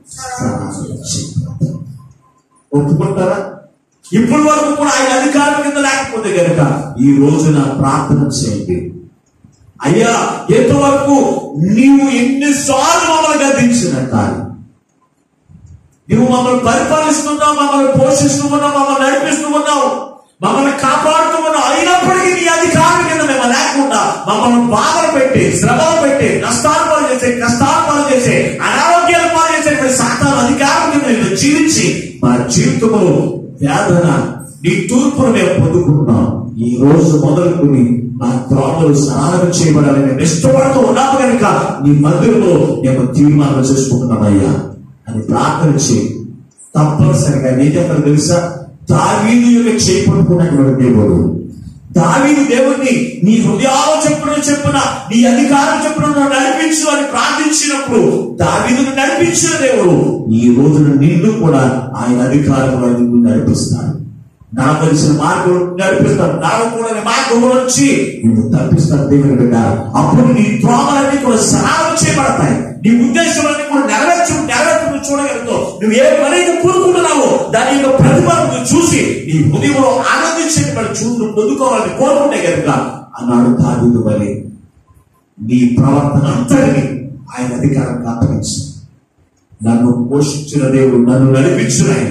ఒప్పుకుంటారా ఇప్పటి వరకు కూడా ఆయన అధికారం కింద లేకపోతే కనుక ఈ రోజున ప్రార్థన చేయండి అయ్యా ఎంతవరకు నీవు ఎన్నిసార్లు మమ్మల్ని గద్దించినట్ట నువ్వు మమ్మల్ని పరిపాలిస్తున్నావు మమ్మల్ని పోషిస్తూ ఉన్నావు మమ్మల్ని నడిపిస్తూ ఉన్నావు మమ్మల్ని కాపాడుతూ ఉన్నావు అయినప్పటికీ నీ అధికారం కింద మేము లేకుండా మమ్మల్ని బాధలు పెట్టి శ్రమలు పెట్టి నష్టాలు పాలు చేసే కష్టాలు పాలు చేసే అనారోగ్యాలు పాలు చేసే సాతాను అధికారం కింద నేను జీవించి మా జీవితంలో వేదన నీ తూర్పును మేము పొందుకుంటున్నాం ఈ రోజు మొదలుకొని మా త్రోమలు స్నానం చేయబడాలని మేము ఇష్టపడుతూ ఉన్నాము కనుక నీ మందిరంలో మేము తీర్మానం చేసుకుంటున్నామయ్యా అని ప్రార్థన చేయి తప్పనిసరిగా ఏం చెప్తారు తెలుసా దావీదు యొక్క చేపడుకున్నటువంటి దేవుడు దావీదు దేవుణ్ణి నీ హృదయాలు చెప్పున చెప్పున నీ అధికారం చెప్పున నన్ను నడిపించు అని ప్రార్థించినప్పుడు దావీదును నడిపించిన దేవుడు ఈ రోజున నిన్ను కూడా ఆయన అధికారంలో నిన్ను నడిపిస్తాడు నడవలసిన మార్గం నడిపిస్తాను నడవకూడని మార్గం నుంచి నిన్ను తప్పిస్తాను దేవుని బిడ్డ అప్పుడు నీ త్రోమలన్నీ కూడా సరాలు చేయబడతాయి నీ ఉద్దేశాలన్నీ కూడా నెరవేర్చు నెరవేర్చు నువ్వు చూడగలుగుతావు నువ్వు ఏ పనైతే కోరుకుంటున్నావో దాని యొక్క ప్రతిభను నువ్వు చూసి నీ హృదయంలో ఆనందించేటువంటి చూడు పొందుకోవాలని కోరుకుంటే కనుక అన్నాడు దావీదు వలె నీ ప్రవర్తన అంతటిని ఆయన అధికారంగా అప్పగించు నన్ను పోషించిన దేవుడు నన్ను నడిపించిన ఆయన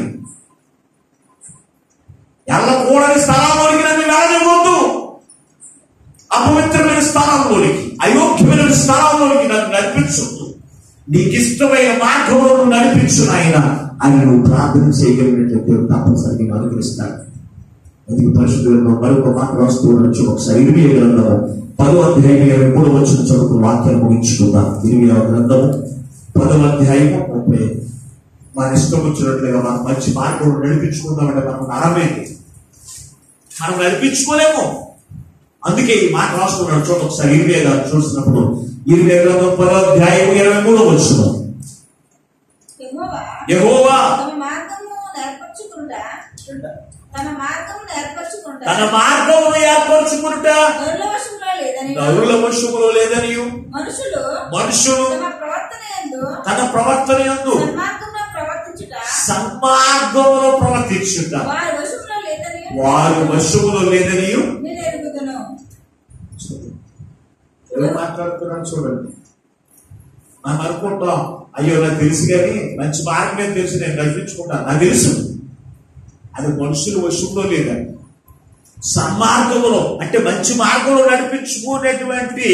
ఎల్లకూడని స్థలంలోనికి నన్ను వెళ్ళనివ్వద్దు అపవిత్రమైన స్థానంలోనికి అయోగ్యమైన స్థానంలోనికి నన్ను నడిపించొద్దు నీకు ఇష్టమైన మార్గంలో నువ్వు నడిపించు ఆయన అని నువ్వు ప్రార్థన చేయగలిగినట్లయితే దేవుడు తప్పనిసరిగా నేను అనుగ్రహిస్తాడు అందుకే పరిశుద్ధులను మరొక మాట రాస్తూ ఉండొచ్చు ఒకసారి ఇరిమియ గ్రంథము పదో అధ్యాయం ఇరవై మూడు వచ్చిన చదువుకు వాక్యం ముగించుకుందాం ఇరిమియ గ్రంథము పదో అధ్యాయము ముప్పై మన ఇష్టం వచ్చినట్లుగా మనం మంచి మార్గం నడిపించుకుందామంటే మనం నరమేది మనం నడిపించుకోలేము అందుకే ఈ మాట రాసుకున్నాడు చూడ ఒకసారి ఇరవై గారు చూసినప్పుడు ఇరవై గ్రంథం పదో అధ్యాయం ఇరవై మూడు వచ్చిన యెహోవా యెహోవా తమ మార్గము నేర్పరచుకుంటా తన మార్గము నేర్పరచుకుంటా తన మార్గమును ఏర్పరచుకుంట గొర్రెల వశంలో లేదని నరుల వశములో లేదని మనుషులు మనుషులు తమ ప్రవర్తన యందు తన ప్రవర్తన యందు సన్మార్గంలో ప్రవర్తించుట సన్మార్గములో ప్రవర్తించుట వారి వశంలో లేదని వారు వశములో లేదని నేను ఎరుగుదును ఎవరు మాట్లాడుతున్నాను చూడండి మనం అనుకుంటాం అయ్యో నాకు తెలుసు కానీ మంచి మార్గమే తెలుసు నేను నడిపించుకుంటాను నాకు తెలుసు అది మనుషుల వశంలో లేదండి సన్మార్గములో అంటే మంచి మార్గంలో నడిపించుకునేటువంటి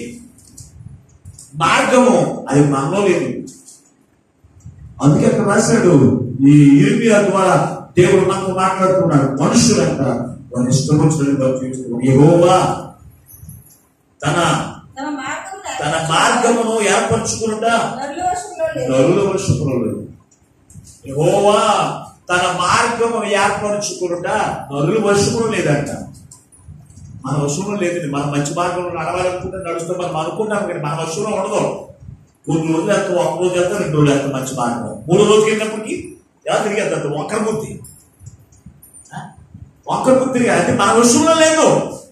మార్గము అది మనలో లేదు అందుకే అక్కడ రాశాడు ఈ ఇర్మియా ద్వారా దేవుడు మనకు మాట్లాడుతున్నాడు మనుషులంట వారి ఇష్టం వచ్చినట్టుగా జీవిస్తున్నారు యెహోవా తన తమ మార్గము తన మార్గమును ఏర్పరచుకుంటా గొర్రెల వశంలో లేదు నరుల వర్షపులో లేదు యెహోవా తన మార్గమును ఏర్పరచుకుంట నరుల వర్షములు లేదంట మన వర్షంలో లేదండి మనం మంచి మార్గంలో నడవాలనుకుంటే నడుస్తాం మనం అనుకుంటాం కానీ మన వర్షంలో ఉండదు కొన్ని రోజులు ఎంత ఒక రోజు ఎంత రెండు రోజులు ఎంత మంచి మార్గం మూడు రోజులు వెళ్ళినప్పటికీ ఎలా తిరిగి ఎంత ఒక్కరి బుద్ధి ఒక్కరి బుద్ధి అంటే మన వర్షంలో లేదు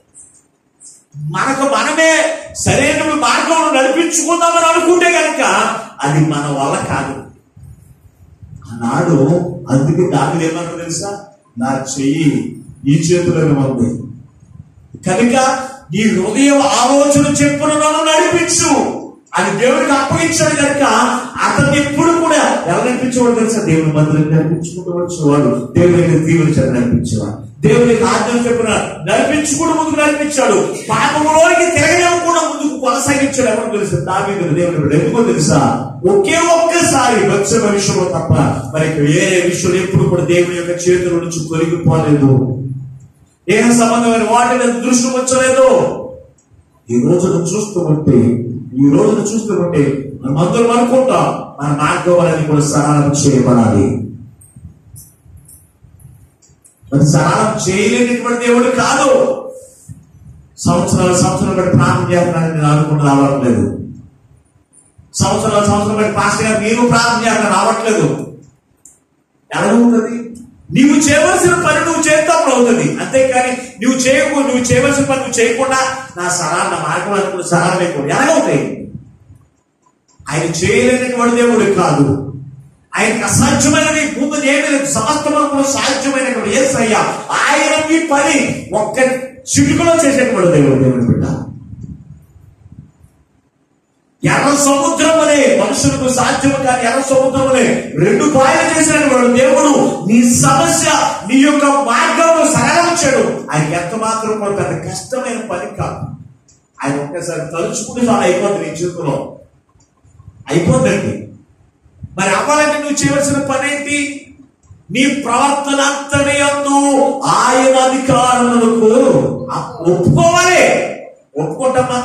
మనకు మనమే సరైన మార్గంలో నడిపించుకుందామని అనుకుంటే కనుక అది మన వల్ల కాదు ఆనాడు అందుకే దాని ఏమన్నా తెలుసా నా చెయ్యి ఈ చేతిలోనే ఉంది కనుక నీ హృదయం ఆలోచన చెప్పును నన్ను నడిపించు అని దేవుడికి అప్పగించాడు కనుక అతన్ని ఎప్పుడు కూడా ఎవరు నడిపించేవాడు తెలుసా దేవుని మందిరం నడిపించుకుంటూ వచ్చేవాడు దేవుని దీవుని నడిపించేవాడు దేవుని ఆజ్ఞలు చెప్పిన నడిపించుకుంటూ ముందుకు నడిపించాడు పాపములోనికి తిరగలేకుండా ముందుకు కొనసాగించాడు ఎవరు తెలుసా దావీదు దేవుని బిడ్డ. ఎందుకో తెలుసా ఒకే ఒక్కసారి వచ్చే విషయంలో తప్ప మరి వేరే విషయంలో ఎప్పుడు కూడా దేవుని యొక్క చేతుల నుంచి తొలగిపోలేదు దేహ సంబంధమైన వాటి మీద దృష్టి వచ్చలేదు ఈ రోజును చూస్తూ ఉంటే ఈ రోజును చూస్తూ ఉంటే మనం అందరం అనుకుంటాం మన మార్గం అనేది కూడా సరళం చేయబడాలి మరి సరళం చేయలేనటువంటి దేవుడు కాదు సంవత్సరాల సంవత్సరం బట్టి ప్రార్థన చేస్తున్నానని నేను అనుకుని రావట్లేదు సంవత్సరాల సంవత్సరం బట్టి పాస్టర్ గారు మీరు ప్రార్థన చేస్తున్నారు రావట్లేదు ఎలా అవుతుంది నీవు చేయవలసిన పని నువ్వు చేస్తాప్పుడు అవుతుంది అంతేకాని నువ్వు చేయకు నువ్వు చేయవలసిన పని నువ్వు చేయకుండా నా సరా నా మార్గం అనుకున్న సరా లేకుండా ఎలాగవుతాయి ఆయన చేయలేనటువంటి దేవుడు కాదు ఆయనకి అసాధ్యమైనది ముందు ఏమీ లేదు సమస్తము సాధ్యమైనటువంటి ఏ అయ్యా ఆయన మీ పని ఒక్క చిటుకలో చేసేటువంటి దేవుడు దేవుడు బిడ్డ ఎర్ర సముద్రం అనే మనుషులకు సాధ్యం కాని ఎర్ర సముద్రం అనే రెండు పాయలు చేసినటువంటి దేవుడు నీ సమస్య నీ యొక్క మార్గంలో సరళించాడు ఆయన ఎంత మాత్రం కూడా పెద్ద కష్టమైన పని కాదు ఆయన ఒక్కసారి తలుచుకుంటే చాలా అయిపోతుంది నీ జీవితంలో అయిపోద్దండి మరి అవ్వాలంటే నువ్వు చేయవలసిన పని ఏంటి నీ ప్రవర్తన అంతటి యందు ఆయన అధికారములకు ఒప్పుకోవాలి ఒప్పుకుంటామా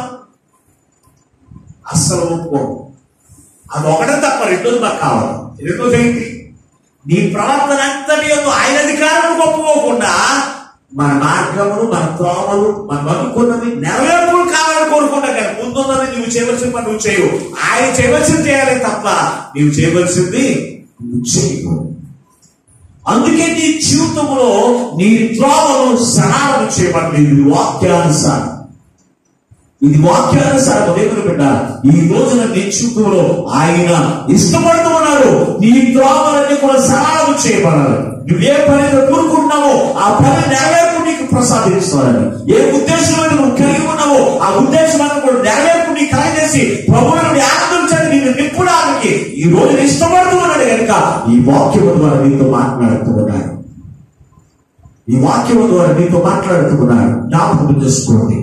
అస్సలు ఒప్పుకో అది ఒకటే తప్ప రెండోది మాకు కావాలి రెండోది ఏంటి నీ ప్రవర్తన అంతటి యందు ఆయన అధికారం ఒప్పుకోకుండా మన మార్గములు మన త్రోమలు మనం అనుకున్నది నెరవేర్పులు కావాలని కోరుకుంటాం కానీ ముందున్నది నువ్వు చేయవలసిన పని నువ్వు చేయవు ఆయన చేయవలసింది చేయాలి తప్ప నువ్వు చేయవలసింది నువ్వు చేయవు అందుకే నీ జీవితంలో నీ త్రోవను సరళం చేయబడింది ఇది వాక్యానుసారం ఇది వాక్యానుసారం దేవుని బిడ్డ ఈ రోజున నీ జీవితంలో ఆయన ఇష్టపడుతూ ఉన్నాడు నీ త్రోవలన్నీ కూడా సరళం చేయబడాలి నువ్వు ఏ పని అయితే కోరుకుంటున్నావో ఆ పని నెరవేర్పు నీకు ప్రసాదిస్తాడని ఏ ఉద్దేశం అయితే నువ్వు కలిగి ఉన్నావో ఆ ఉద్దేశం కూడా నెరవేర్పు నీకు కలగజేసి ప్రభువుని ఆనందించండి నిన్ను నింపుడానికి ఈ రోజు ఇష్టపడుతూ ఉన్నాడు కనుక ఈ వాక్యం ద్వారా నీతో మాట్లాడుతూ ఉన్నాడు ఈ వాక్యం ద్వారా నీతో మాట్లాడుతూ ఉన్నాడు జ్ఞాపకం చేసుకోండి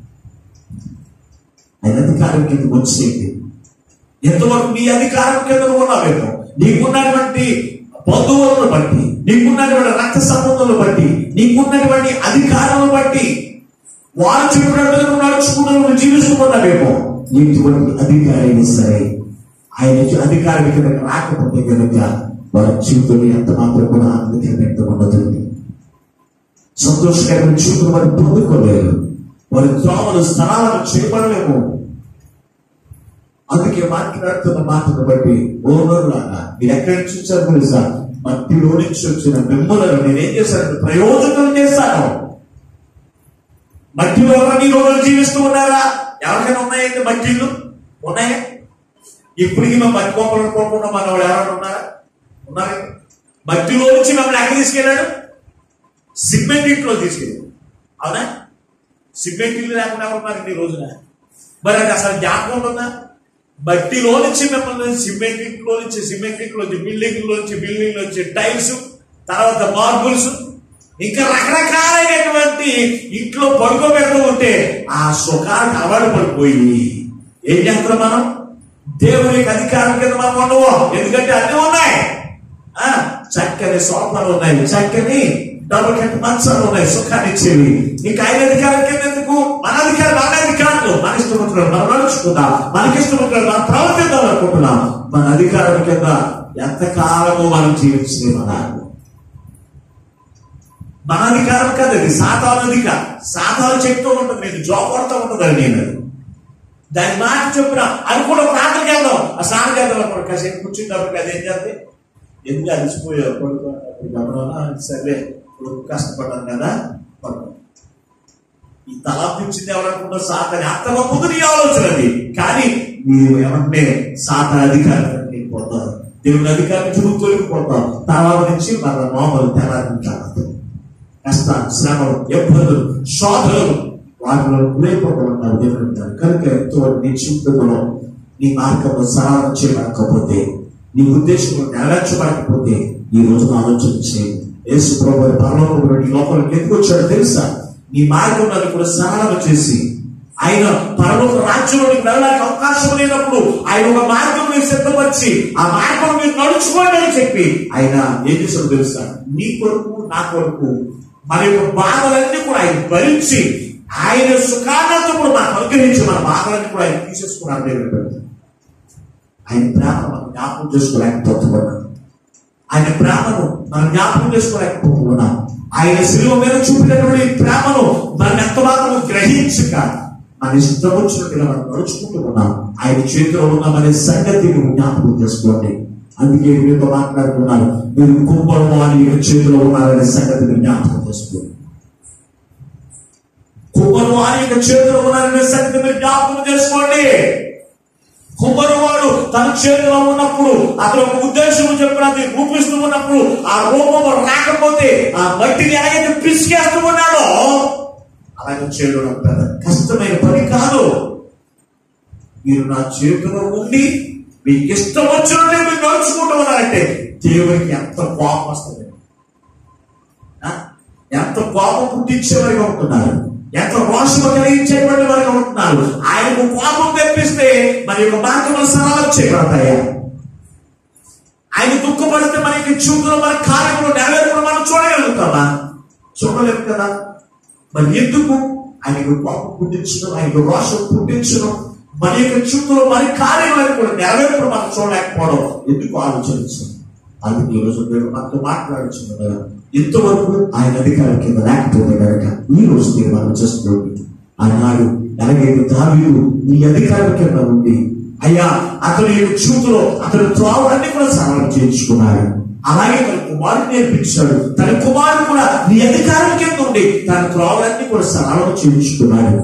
ఆయన అధికారం కింద వచ్చేయండి ఎంతవరకు నీ అధికారం కింద నువ్వు ఉన్నావేమో నీకున్నటువంటి బంధువులను బట్టి నీకున్నటువంటి రక్త సంబంధాలను బట్టి నీకున్నటువంటి అధికారాలను బట్టి వారు చెప్పినట్టుగా నువ్వు నడుచుకుంటూ నువ్వు జీవిస్తున్నావేమో ఎటువంటి అధికారైనా సరే ఆయన అధికారం కింద రాకపోతే కనుక వారి జీవితంలో ఎంత మాత్రం కూడా ఆనందకరంగా ఉండదు సంతోషకరమైన జీవితం వారు పొందుకోలేరు వారి త్రోవలు స్థలాలను చేయబడలేము అందుకే మాట్లాడుతున్న మాటను బట్టి ఓనర్లాగా మీరు ఎక్కడి నుంచి వచ్చారు తెలుసా మట్టిలో నుంచి వచ్చిన మిమ్మలను నేనేం చేశాను ప్రయోజనం చేశాను మట్టిలో ఎవరైనా ఈ రోజులు జీవిస్తూ ఉన్నారా ఎవరికైనా ఉన్నాయండి మట్టిళ్ళు ఉన్నాయా ఇప్పటికీ మేము మట్టి బొమ్మలు పోకుండా మన వాళ్ళు ఎవరైనా ఉన్నారా ఉన్నారా మట్టిలో నుంచి మమ్మల్ని ఎక్కడ తీసుకెళ్ళాడు సిమెంట్ ఇంట్లో తీసుకెళ్ళాడు అవునా సిమెంట్ ఇల్లు లేకుండా ఎవరు ఉన్నారండి ఈ రోజున మరి అది అసలు జ్ఞాపకం ఉంటుందా మట్టిలో నుంచి మిమ్మల్ని సిమెంట్ ఇంట్లో నుంచి సిమెంట్ ఇంట్లో నుంచి బిల్డింగ్ నుంచి బిల్డింగ్ నుంచి టైల్స్ తర్వాత మార్బుల్స్ ఇంకా రకరకాలైనటువంటి ఇంట్లో పడుకోబెడుతూ ఉంటే ఆ సుఖానికి అలవాటు పడిపోయి ఏం చేస్తాం మనం దేవునికి అధికారం కింద మనం ఉండవు ఎందుకంటే అన్ని ఉన్నాయి ఆ చక్కని సోఫాలు ఉన్నాయి చక్కని డబుల్ కట్ మంచాలు ఉన్నాయి సుఖాన్ని ఇచ్చేవి ఇంకా ఆయన అధికారం కింద ఎందుకు మన అధికారం మన అధికారులు మన ఇష్టపడుతున్నాడు మనం నడుచుకుందాం మనకి ఇష్టపడుతున్నాడు మనం ప్రవర్తిద్దాం అనుకుంటున్నాం మన అధికారం కింద ఎంతకాలము మనం జీవించలేమన్నారు మన అధికారం కాదు అది సాతాను అధికారం సాతాను చెప్తూ ఉంటుంది నేను జాబ్ కొడతా ఉంటుంది నేను దాని మాట చెప్పిన అది కూడా ప్రాంతానికి వెళ్దాం ఆ స్నానం చేద్దాం అనుకోండి కాసేపు కూర్చున్నప్పుడు అదేం చేస్తే ఎందుకు అలసిపోయావు కొడుకు గమనం సరే కొడుకు కష్టపడ్డాను కదా పడుకో ఈ తలాపు ఇచ్చింది ఎవరనుకుంటా సాతని అంత గొప్పది నీ ఆలోచన అది కానీ మీరు ఏమంటే సాత అధికారం పోతారు దేవుని అధికారం నుంచి నువ్వు తొలగిపోతావు తర్వాత నుంచి మన మామూలు తెలారించాలి కష్ట శ్రమలు ఇబ్బందులు శోధనలు వాటిలో లేకుండా ఉంటారు దేవుని బిడ్డలు. కనుక ఎంతో నీ జీవితంలో నీ మార్గంలో సరళం చేయలేకపోతే నీ ఉద్దేశం నెరవేర్చబడకపోతే ఈ రోజున ఆలోచన చేయండి యేసు ప్రభు పరలోకంలో నీ లోపలికి ఎందుకు వచ్చాడో తెలుసా నీ మార్గంలో కూడా సరళం చేసి ఆయన పరలోక రాజ్యంలోకి వెళ్ళడానికి అవకాశం లేనప్పుడు ఆయన ఒక మార్గం మీరు సిద్ధపరిచి ఆ మార్గం మీరు నడుచుకోండి అని చెప్పి ఆయన ఏం చేశాడు తెలుసా నీ కొరకు నా కొరకు మన యొక్క బాధలన్నీ కూడా ఆయన భరించి ఆయన సుఖానంతో కూడా మనకు అనుగ్రహించి మన బాధలన్నీ కూడా ఆయన తీసేసుకున్నాడు దేవుని బిడ్డలు. ఆయన ప్రేమ మనం జ్ఞాపకం చేసుకోలేకపోతున్నాం ఆయన ప్రేమను మనం జ్ఞాపకం చేసుకోలేకపోతున్నాం ఆయన శిలువ మీద చూపినటువంటి ప్రేమను మనం ఎంత మాత్రం గ్రహించక మన ఇష్టం వచ్చినట్టుగా మనం నడుచుకుంటూ ఉన్నాం ఆయన చేతిలో ఉన్నామనే సంగతి నువ్వు జ్ఞాపకం చేసుకోండి అందుకే మీతో మాట్లాడుతున్నాను మీరు కుంభము అని యొక్క చేతిలో ఉన్నారనే సంగతి మీరు జ్ఞాపకం చేసుకోండి కుంభము అని యొక్క చేతిలో ఉన్నారనే సంగతి మీరు జ్ఞాపకం చేసుకోండి కుమ్మరివాడు తన చేతిలో ఉన్నప్పుడు అతను ఒక ఉద్దేశం చెప్పినది రూపిస్తూ ఉన్నప్పుడు ఆ రూపము రాకపోతే ఆ మట్టిని ఎలాగైతే పిసికేస్తూ ఉన్నాడో అలాగే చేయడం పెద్ద కష్టమైన పని కాదు మీరు నా చేతిలో ఉండి మీకు ఇష్టం వచ్చినట్టే మీరు నడుచుకుంటూ ఉన్నారంటే దేవునికి ఎంత కోపం వస్తుంది ఆ? ఎంత కోపం పుట్టించేవారిగా ఉంటున్నారు ఎంత రోషము కలిగించేటువంటి వారిగా ఉంటున్నారు ఆయనకు కోపం తెప్పిస్తే మరి యొక్క మార్గములు సరళం చేయబడతాయా ఆయన దుఃఖపడితే మనకి చూపులో మన కార్యములు నెరవేర్పులు మనం చూడగలుగుతామా చూడలేము కదా మరి ఎందుకు ఆయనకు కోపం పుట్టించడం ఆయనకు రోషం పుట్టించడం మన యొక్క చూపులో మన కార్యములను కూడా నెరవేర్పులు మనం చూడలేకపోవడం ఎందుకు ఆలోచించడం అందుకే ఈ రోజు నేను మనతో మాట్లాడుచున్నాను ఇంతవరకు ఆయన అధికారం కింద లేకపోతే కనుక ఈ రోజు తీర్మానం చేసుకోండి అన్నాడు ఎలాగైతే దావీదు నీ అధికారం కింద ఉంది అయ్యా అతని యొక్క చూపులో అతని త్రోవలన్నీ కూడా సరళం చేయించుకున్నాడు అలాగే మరి కుమారుడు నేర్పించాడు తన కుమారుడు కూడా నీ అధికారం కింద ఉండి తన త్రోవలన్నీ కూడా సరళం చేయించుకున్నాడు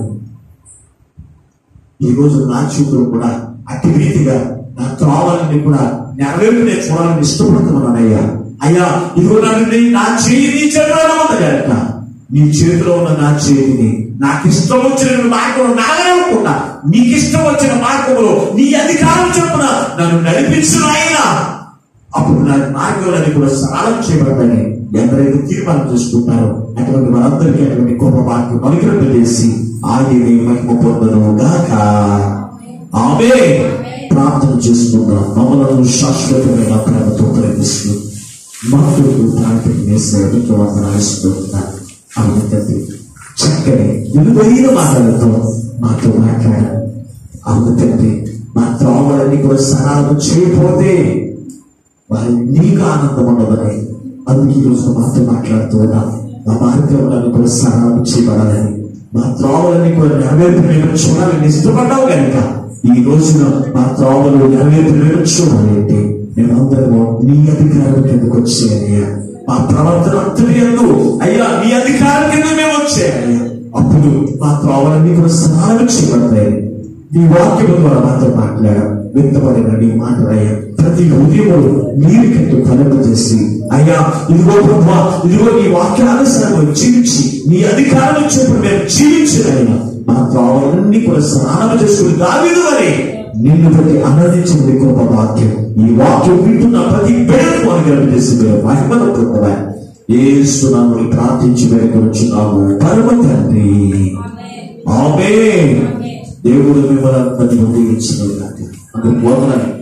ఈ రోజు నా చూపులు కూడా అట్టి రీతిగా నా త్రోవలన్నీ కూడా నెరవేరు నేను చూడాలని ఇష్టపడుతున్నానయ్యా అయ్యా ఇదిగో నన్ను నీ- నా చేయి నీ చేతిలో ఉంది కనుక నీ చేతిలో ఉన్న నా చేతిని నాకు ఇష్టం వచ్చిన మార్గంలో నాగలేకుండా నీకు ఇష్టం వచ్చిన మార్గంలో నీ అధికారం చొప్పున నన్ను నడిపించిన ఆయన అప్పుడు నా మార్గాలన్నీ కూడా సరళం చేయబడతాయి ఎందరైతే తీర్మానం చేసుకుంటారో అటువంటి వారందరికీ అటువంటి గొప్ప వాక్యం అనుగ్రహం చేసి ఆయన మహిమ పొందను గాక ఆమె ప్రార్థన చేసుకుందాం మమ్మలను శాశ్వతమైన ప్రేమతో ప్రేమిస్తూ మాకు ప్రార్థన చేసేందుకు వందనాలిస్తున్నా అవును తండ్రి చక్కని విలువైన మాటలతో మాతో మాట్లాడారు అవును తండ్రి మా త్రోవలన్నీ కూడా సరాలు చేయకపోతే వారి నీకు ఆనందం ఉండదని అందుకే ఈరోజు మాతో మాట్లాడుతూ ఉన్నాం మా మార్గంలో కూడా సరాలు చేయబడాలని మా త్రోవలన్నీ కూడా నెరవేర్పు నేను చూడాలని ఇష్టపడ్డావు కనుక ఈ రోజున మా త్రోవలు నెరవేర్పు నేను చూడాలి అంటే మేమందరము నీ అధికారం కిందకు వచ్చేయ్యా మా ప్రవర్తన అంతటి ఎందు అయ్యా నీ అధికారం కింద మేము వచ్చేయ్యా అప్పుడు మా త్రోవలన్నీ కూడా సరాలు చేయబడతాయి నీ వాక్యము ద్వారా మాతో మాట్లాడాం వ్యక్తపడిన నీ మాటలయ్యా ప్రతి ఉదయం నీరు కట్టు కలప చేసి అయ్యా ఇదిగో ప్రభా ఇదిగో నీ వాక్యానుసారం జీవించి నీ అధికారం వచ్చినప్పుడు మేము జీవించినైనా మా త్రోవలన్నీ కూడా స్నానం చేసుకుని దావిదు అని నిన్ను ప్రతి ఆనందించింది గొప్ప వాక్యం ఈ వాక్యం వింటున్న ప్రతి పేరు అనుగ్రహం చేసి మీరు మహిమను పొందవా ఏస్తున్నాము ప్రార్థించి వేడుకొచ్చున్నాము పరమ తండ్రి ఆమేన్ ఆమె ఆమేన్ దేవుడు మిమ్మల్ని అందరినీ దీవించిన అందరికి వందనాలు